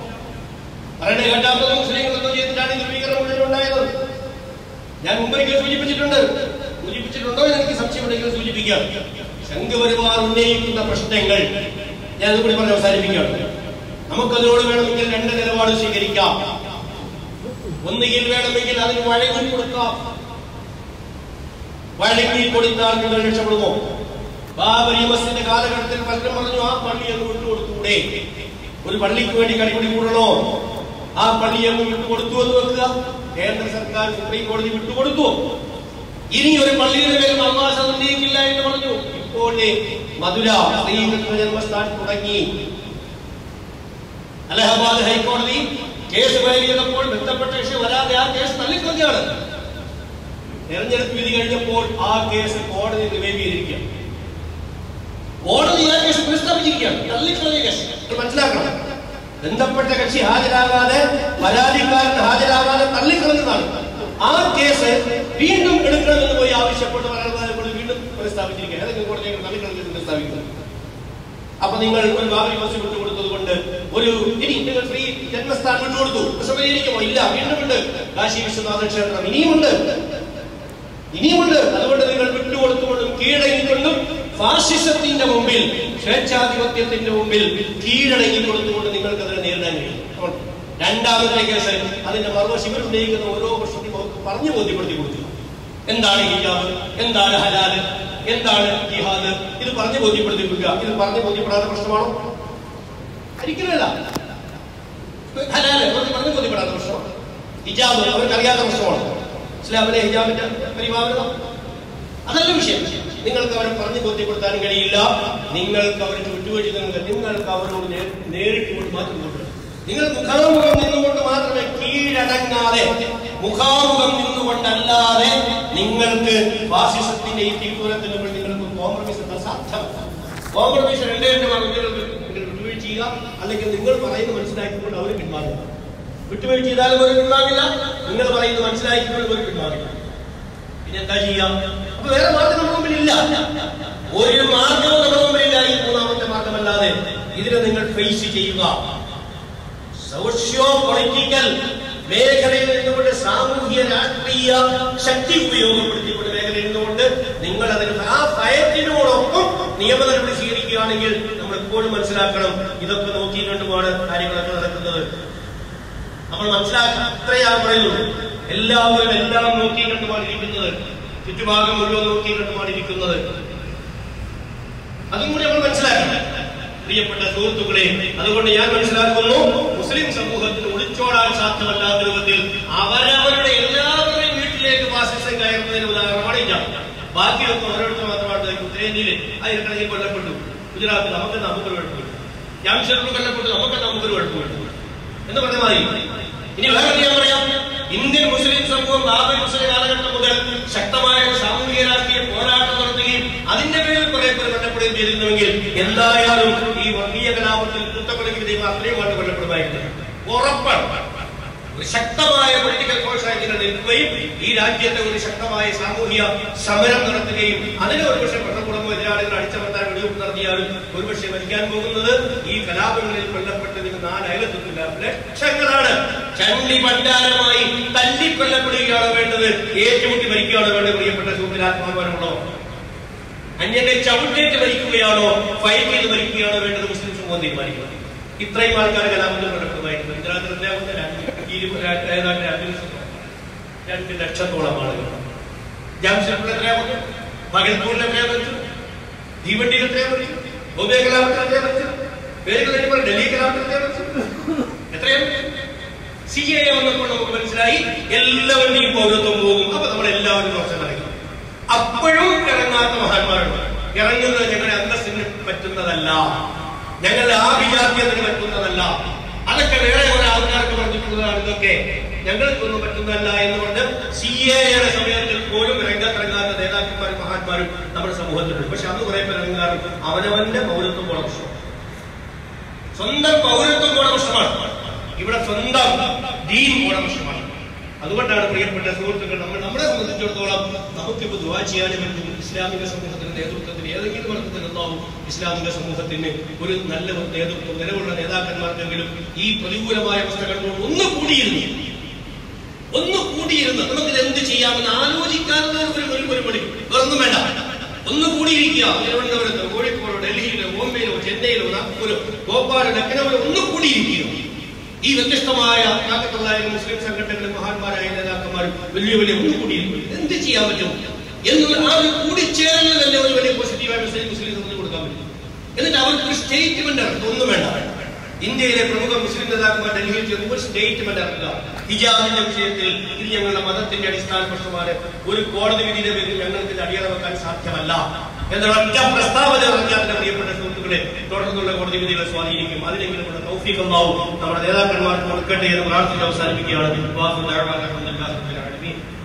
പറയണ കേട്ടാത്തത് മുസ്ലിങ്ങൾ എന്തോ ചെയ്തിട്ടാണ് ഈ ധ്രുവീകരണം മുഴുവൻ ഉണ്ടായത് ഞാൻ മുമ്പൊരിക്കൽ സൂചിപ്പിച്ചിട്ടുണ്ട് സൂചിപ്പിച്ചിട്ടുണ്ടോ എന്ന് എനിക്ക് സംശയമുണ്ടെങ്കിൽ സൂചിപ്പിക്കാം സംഘപരിവാർ ഉന്നയിക്കുന്ന പ്രശ്നങ്ങൾ ഞാൻ അതുകൂടി പറഞ്ഞ് അവസാനിപ്പിക്കുകയാണ് നമുക്കതിനോട് വേണമെങ്കിൽ രണ്ട് നിലപാട് സ്വീകരിക്കാം ഒന്നുകിൽ വേണമെങ്കിൽ അതിന് വഴങ്ങി കൊടുക്കാം വഴങ്ങി കൊടുത്താൽ നിങ്ങൾ രക്ഷപ്പെടുമോ ബാബരി മസ്ജിദിന്റെ കാലഘട്ടത്തിൽ പലരും പറഞ്ഞു ആ പള്ളി അങ്ങ് വിട്ടുകൊടുത്തൂടെ ഒരു പള്ളിക്ക് വേണ്ടി കടിപിടി കൂടണോ ആ പള്ളി അങ്ങ് വിട്ടുകൊടുത്തു എന്ന് വെക്കുക കേന്ദ്ര സർക്കാർ സുപ്രീം കോടതി വിട്ടുകൊടുത്തു ഇനി ഒരു പള്ളിയുടെ പേരും അവകാശം ഉന്നയിക്കില്ല എന്ന് പറഞ്ഞു ഇപ്പോൾ മധുര ശ്രീകൃഷ്ണ ജന്മസ്ഥാനം തുടങ്ങി അലഹബാദ് ഹൈക്കോടതി കേസ് ഫയൽ ചെയ്തപ്പോൾ ബന്ധപ്പെട്ട വിഷയം വരാതെ ആ കേസ് തള്ളിക്കളഞ്ഞാണ് തെരഞ്ഞെടുപ്പ് വിധി കഴിഞ്ഞപ്പോൾ ആ കേസ് കോടതി റിവൈവ് ചെയ്തിരിക്കുകയാണ് കോടതി ആ കേസ് പുനഃസ്ഥാപിച്ചിരിക്കുകയാണ് തള്ളിക്കളഞ്ഞ കേസ് ഇത് മനസ്സിലാക്കണം ബന്ധപ്പെട്ട കക്ഷി ഹാജരാകാതെ പരാതിക്കാരൻ ഹാജരാകാതെ തള്ളിക്കളഞ്ഞതാണ് ആ കേസ് വീണ്ടും എടുക്കണമെന്ന് പോയി ആവശ്യപ്പെട്ട് പരാതി വീണ്ടും പുനഃസ്ഥാപിച്ചിരിക്കുക ഏതെങ്കിലും കോടതി തള്ളിക്കളഞ്ഞ് പുനഃസ്ഥാപിക്കുന്നത് അപ്പൊ നിങ്ങൾ ഒരു ബാബരി മസ്ജിദ് വിട്ടുകൊടുത്തത് കൊണ്ട് ഒരു ഇനി നിങ്ങൾ ശ്രീ ജന്മസ്ഥാനം വിട്ടുകൊടുത്തു വിഷമയിരിക്കുമോ ഇല്ല വീണ്ടുമുണ്ട് കാശി വിശ്വനാഥ ക്ഷേത്രം ഇനിയുമുണ്ട് ഇനിയുമുണ്ട് അതുകൊണ്ട് നിങ്ങൾ വിട്ടുകൊടുത്തുകൊണ്ടും കീഴടങ്ങിക്കൊണ്ടും ഫാസിസത്തിന്റെ മുമ്പിൽ സ്വേച്ഛാധിപത്യത്തിന്റെ മുമ്പിൽ കീഴടങ്ങി കൊടുത്തുകൊണ്ട് നിങ്ങൾക്ക് അതിനെ നേരിടാൻ കഴിയും അപ്പോൾ രണ്ടാമത്തെ കേസ് അതിന്റെ മറുവശം ഇവർ ഉന്നയിക്കുന്ന ഓരോ പ്രശ്നத்தைയും അവർക്ക് പറഞ്ഞു ബോധ്യപ്പെടുത്തി കൊടുക്കുക എന്താണ് ഹിജാബ് എന്താണ് ഹലാല് എന്താണ് ജിഹാദ് ഇത് പറഞ്ഞു ബോധ്യപ്പെടുത്തിപ്പിക്കുക ഇത് പറഞ്ഞു ബോധ്യപ്പെടാത്ത പ്രശ്നമാണോ ഒരിക്കലല്ല ഹലാല് അവർക്ക് പറഞ്ഞു ബോധ്യപ്പെടാത്ത പ്രശ്നമാണ് ഹിജാബ് അവർക്ക് അറിയാത്ത പ്രശ്നമാണ് ഇസ്ലാമിലെ ഹിജാബിന്റെ പരിപാലനം അതല്ല വിഷയം നിങ്ങൾക്ക് അവരെ പറഞ്ഞു ബോധ്യപ്പെടുത്താൻ കഴിയില്ല നിങ്ങൾക്ക് അവർക്ക് വിട്ടുവീഴ്ച നിങ്ങൾ നിങ്ങൾക്ക് അവരോട് നേ- നേരിട്ട് കൊണ്ട് മാറ്റി കൊണ്ടുവരണം നിങ്ങൾ മുഖാമുഖം നിന്നുകൊണ്ട് മാത്രമേ കീഴടങ്ങാതെ മുഖാമുഖം നിന്നുകൊണ്ടല്ലാതെ നിങ്ങൾക്ക് ഫാസിസത്തിന്റെ ഈ തീവ്രത്തിന് മുമ്പിൽ നിങ്ങൾക്ക് കോംപ്രമൈസ് എത്താൻ സാധ്യമല്ല കോംപ്രമൈസ് രണ്ടേ രണ്ട് മാർഗങ്ങൾക്ക് നിങ്ങൾ വിട്ടുവീഴ്ച ചെയ്യുക അല്ലെങ്കിൽ നിങ്ങൾ പറയുന്നത് മനസ്സിലാക്കിക്കൊണ്ട് അവർ പിന്മാറുക വിട്ടുവീഴ്ച ചെയ്താലും അവർ പിന്മാറില്ല നിങ്ങൾ പറയുന്നത് മനസ്സിലാക്കിക്കൊണ്ട് അവർ പിന്മാറില്ല പിന്നെ എന്താ ചെയ്യാം അപ്പൊ വേറെ മാർഗം നമ്മുടെ മുമ്പിലില്ല ഒരു മാർഗവും നമ്മുടെ മുമ്പിലില്ല ഈ മൂന്നാമത്തെ മാർഗമല്ലാതെ ഇതിനെ നിങ്ങൾ ഫേസ് ചെയ്യുക സോഷ്യോ പൊളിറ്റിക്കൽ മേഖലയിൽ നിന്നുകൊണ്ട് സാമൂഹ്യ രാഷ്ട്രീയ ശക്തി ഉപയോഗപ്പെടുത്തിക്കൊണ്ട് മേഖലയിൽ നിന്നുകൊണ്ട് നിങ്ങൾ അതിന് ആ ഭയത്തിനോടൊപ്പം നിയമ നടപടി സ്വീകരിക്കുകയാണെങ്കിൽ നമ്മൾ എപ്പോഴും മനസ്സിലാക്കണം ഇതൊക്കെ നോക്കിക്കൊണ്ടുമാണ് കാര്യങ്ങളൊക്കെ നടക്കുന്നത് നമ്മൾ മനസ്സിലാക്കണം അത്രയാണ് പറയുന്നത് എല്ലാവരും എല്ലാം നോക്കി കണ്ടുമാണ് ഇരിക്കുന്നത് ചുറ്റുഭാഗം മുഴുവൻ നോക്കി കണ്ടുമാണ് ഇരിക്കുന്നത് അതും കൂടി നമ്മൾ മനസ്സിലാക്കണം പ്രിയപ്പെട്ട സുഹൃത്തുക്കളെ അതുകൊണ്ട് ഞാൻ മനസ്സിലാക്കുന്നു മുസ്ലിം സമൂഹത്തിന് ഒളിച്ചോടാൻ സാധ്യമല്ലാത്ത രൂപത്തിൽ അവരവരുടെ എല്ലാവരുടെയും വീട്ടിലേക്ക് ഫാസിസം കയറുന്നതിന് ഉദാഹരണമാണ് ഇല്ല ബാക്കിയൊക്കെ ഓരോരുത്തർ മാത്രമാണ് ഉത്തരേന്ത്യയിൽ ആയിരക്കണക്കിന് കൊല്ലപ്പെട്ടു ഗുജറാത്തിൽ നമുക്ക് നമുക്ക് കൊല്ലപ്പെട്ടു ജാംഷഡ്യൂൾ കൊല്ലപ്പെട്ടു നമുക്ക് നമുക്കൊരു കുഴപ്പമില്ല എന്ന് പറഞ്ഞ മാതിരി ഇനി വേറെ ഞാൻ പറയാം ഇന്ത്യൻ മുസ്ലിം സമൂഹം ബാബരി മുസ്ലിം കാലഘട്ടം മുതൽ ശക്തമായ സാമൂഹിക രാഷ്ട്രീയ പോരാട്ടം നടത്തുകയും അതിന്റെ പേരിൽ കുറെ പേർ കൊല്ലപ്പെടുകയും ചെയ്തിരുന്നുവെങ്കിൽ എന്തായാലും ഈ വർഗീയ കലാപത്തിൽ കൂട്ടക്കൊലയ്ക്ക് വിധേയം അത്രയുമായിട്ട് കൊല്ലപ്പെടുമായിരുന്നു ഉറപ്പാണ് ഒരു ശക്തമായ പൊളിറ്റിക്കൽ ഫോഴ്സായി നിങ്ങൾ നിൽക്കുകയും ഈ രാജ്യത്തെ ഒരു ശക്തമായ സാമൂഹിക സമരം നടത്തുകയും അതിന് ഒരുപക്ഷെ ഭരണകൂടമോ എതിരാളികൾ അടിച്ചമർത്താൻ വെടിവെപ്പ് നടത്തിയാലും ഒരുപക്ഷെ മരിക്കാൻ പോകുന്നത് ഈ കലാപങ്ങളിൽ കൊല്ലപ്പെട്ട് നിങ്ങൾ നാലയലത്തൊന്നില്ല ലക്ഷങ്ങളാണ് ചണ്ടി ഭണ്ഡാരമായി തല്ലിക്കൊല്ലപ്പെടുകയാണ് വേണ്ടത് ഏറ്റുമുട്ടി മരിക്കുകയാണ് വേണ്ടത് പ്രിയപ്പെട്ട സുഹൃത്തിൽ ആത്മാഭിമാനമുള്ളോ അന്യന്റെ ചവിട്ടേറ്റ് മരിക്കുകയാണോ ഫൈറ്റ് ചെയ്ത് മരിക്കുകയാണോ വേണ്ടത് മുസ്ലിം സമൂഹം തീരുമാനിക്കണം ഇത്രയും ആൾക്കാർ കലാപത്തിൽ കൊല്ലപ്പെടുമായിരുന്നു ഗുജറാത്തിലെ ഏതാണ്ട് രണ്ട് ലക്ഷം രണ്ട് ലക്ഷത്തോളം ആളുകൾ ജാംഷഡ്പൂരിൽ എത്രയാ മരിച്ചു മകൽപൂരിൽ എത്രയാ മരിച്ചു തീവണ്ടിയിൽ എത്രയാ മരിച്ചു ബോംബെ കലാപത്തിൽ എത്രയാ മരിച്ചു പേരുകൾ എഴുതുമ്പോൾ ഡൽഹി കലാപത്തിൽ എത്രയാ മരിച്ചു എത്രയാണ് സി എ വന്നപ്പോൾ നമുക്ക് മനസ്സിലായി എല്ലാവരുടെയും പൗരത്വം പോകും അപ്പൊ നമ്മൾ എല്ലാവരും കുറച്ച് ഇറങ്ങി അപ്പോഴും ഇറങ്ങാത്ത മഹാന്മാരുണ്ട് ഇറങ്ങുന്നത് ഞങ്ങളുടെ അന്തസ്സിന് പറ്റുന്നതല്ല ഞങ്ങളുടെ ആഭിജാത്യത്തിന് പറ്റുന്നതല്ല അതൊക്കെ വേറെ കുറെ ആൾക്കാർക്ക് പറഞ്ഞിട്ടുള്ളതാണ് ഇതൊക്കെ ഞങ്ങൾക്കൊന്നും പറ്റുന്നതല്ല എന്നുകൊണ്ട് സി എയുടെ സമയത്തിൽ പോലും രംഗത്തിറങ്ങാത്ത നേതാക്കന്മാരും മഹാന്മാരും നമ്മുടെ സമൂഹത്തിലുണ്ട് പക്ഷെ അന്ന് കുറെ പേർ ഇറങ്ങാറുണ്ട് അവനവന്റെ പൗരത്വം കൂടെ പ്രശ്നം സ്വന്തം പൗരത്വം കൂടെ പ്രശ്നമാണ് ഇവിടെ സ്വന്തം ദീൻ കൂടെ പ്രശ്നമാണ് അതുകൊണ്ടാണ് പ്രിയപ്പെട്ട സുഹൃത്തുക്കൾ നമ്മൾ നമ്മളെ സംബന്ധിച്ചിടത്തോളം നമുക്കിപ്പോ ദുവാ ചെയ്യാനും പറ്റും ഇസ്ലാമിക സമൂഹത്തിന്റെ നേതൃത്വത്തിന് ഏതെങ്കിലും അർത്ഥത്തിൽ ഉണ്ടാവും ഇസ്ലാമിക സമൂഹത്തിന് ഒരു നല്ല ഒരു നേതൃത്വം നിലവുള്ള നേതാക്കന്മാർക്കെങ്കിലും ഈ പ്രതികൂലമായ അവസ്ഥകളിൽ ഒന്ന് കൂടിയിരുന്നു ഒന്ന് കൂടിയിരുന്ന് നമുക്ക് എന്ത് ചെയ്യാമെന്ന് ആലോചിക്കാനുള്ള ഒരു ഒരു ഒരു മണി വേറൊന്നും വേണ്ട ഒന്ന് കൂടിയിരിക്കുക തിരുവനന്തപുരത്ത് കോഴിക്കോടോ ഡൽഹിയിലോ ബോംബെയിലോ ചെന്നൈയിലോ നാഗ്പൂരോ ഭോപ്പാലോ ലക്നൌവിലോ ഒന്ന് കൂടിയിരിക്കുക ഈ വ്യത്യസ്തമായ താക്കത്തുള്ളായ മുസ്ലിം സംഘടനകളും മഹാന്മാരായ നേതാക്കന്മാരും വലിയ വലിയ ഒന്ന് കൂടിയിരിക്കും എന്ത് ചെയ്യാൻ പറ്റും എന്നുള്ള ആ ഒരു കൂടിച്ചേരൽ തന്നെ ഒരു വലിയ പോസിറ്റീവായ മെസ്സേജ് മുസ്ലിം സമൂഹത്തിന് കൊടുക്കാൻ പറ്റും എന്നിട്ട് അവർക്ക് ഒരു സ്റ്റേറ്റ്മെന്റ് ഇറക്കുക ഒന്നും വേണ്ട ഇന്ത്യയിലെ പ്രമുഖ മുസ്ലിം നേതാക്കന്മാർ ഡൽഹിയിൽ ചെന്ന് ഒരു സ്റ്റേറ്റ്മെന്റ് ഇറക്കുക ഹിജാബിന്റെ വിഷയത്തിൽ ഇത് ഞങ്ങളുടെ മതത്തിന്റെ അടിസ്ഥാന പ്രശ്നമാണ് ഒരു കോടതി വിധിയുടെ പേരിൽ ഞങ്ങൾക്ക് ഇത് അടിയറ വെക്കാൻ സാധ്യമല്ല എന്നുള്ള ഒറ്റ പ്രസ്താവന ഇറങ്ങിയാൽ തന്നെ പ്രിയപ്പെട്ട സുഹൃത്തുക്കളെ തുടർന്നുള്ള കോടതി വിധികളെ സ്വാധീനിക്കും അതിനെങ്കിലും നമ്മുടെ തൗഫീഖല്ലാവും നമ്മുടെ നേതാക്കന്മാർക്ക് കൊടുക്കട്ടെ എന്ന് പ്രാർത്ഥിച്ച് അവസാനിപ്പിക്കുകയാണ് വാസു ദഅവാന അൽഹംദുലില്ലാഹി റബ്ബിൽ ആലമീൻ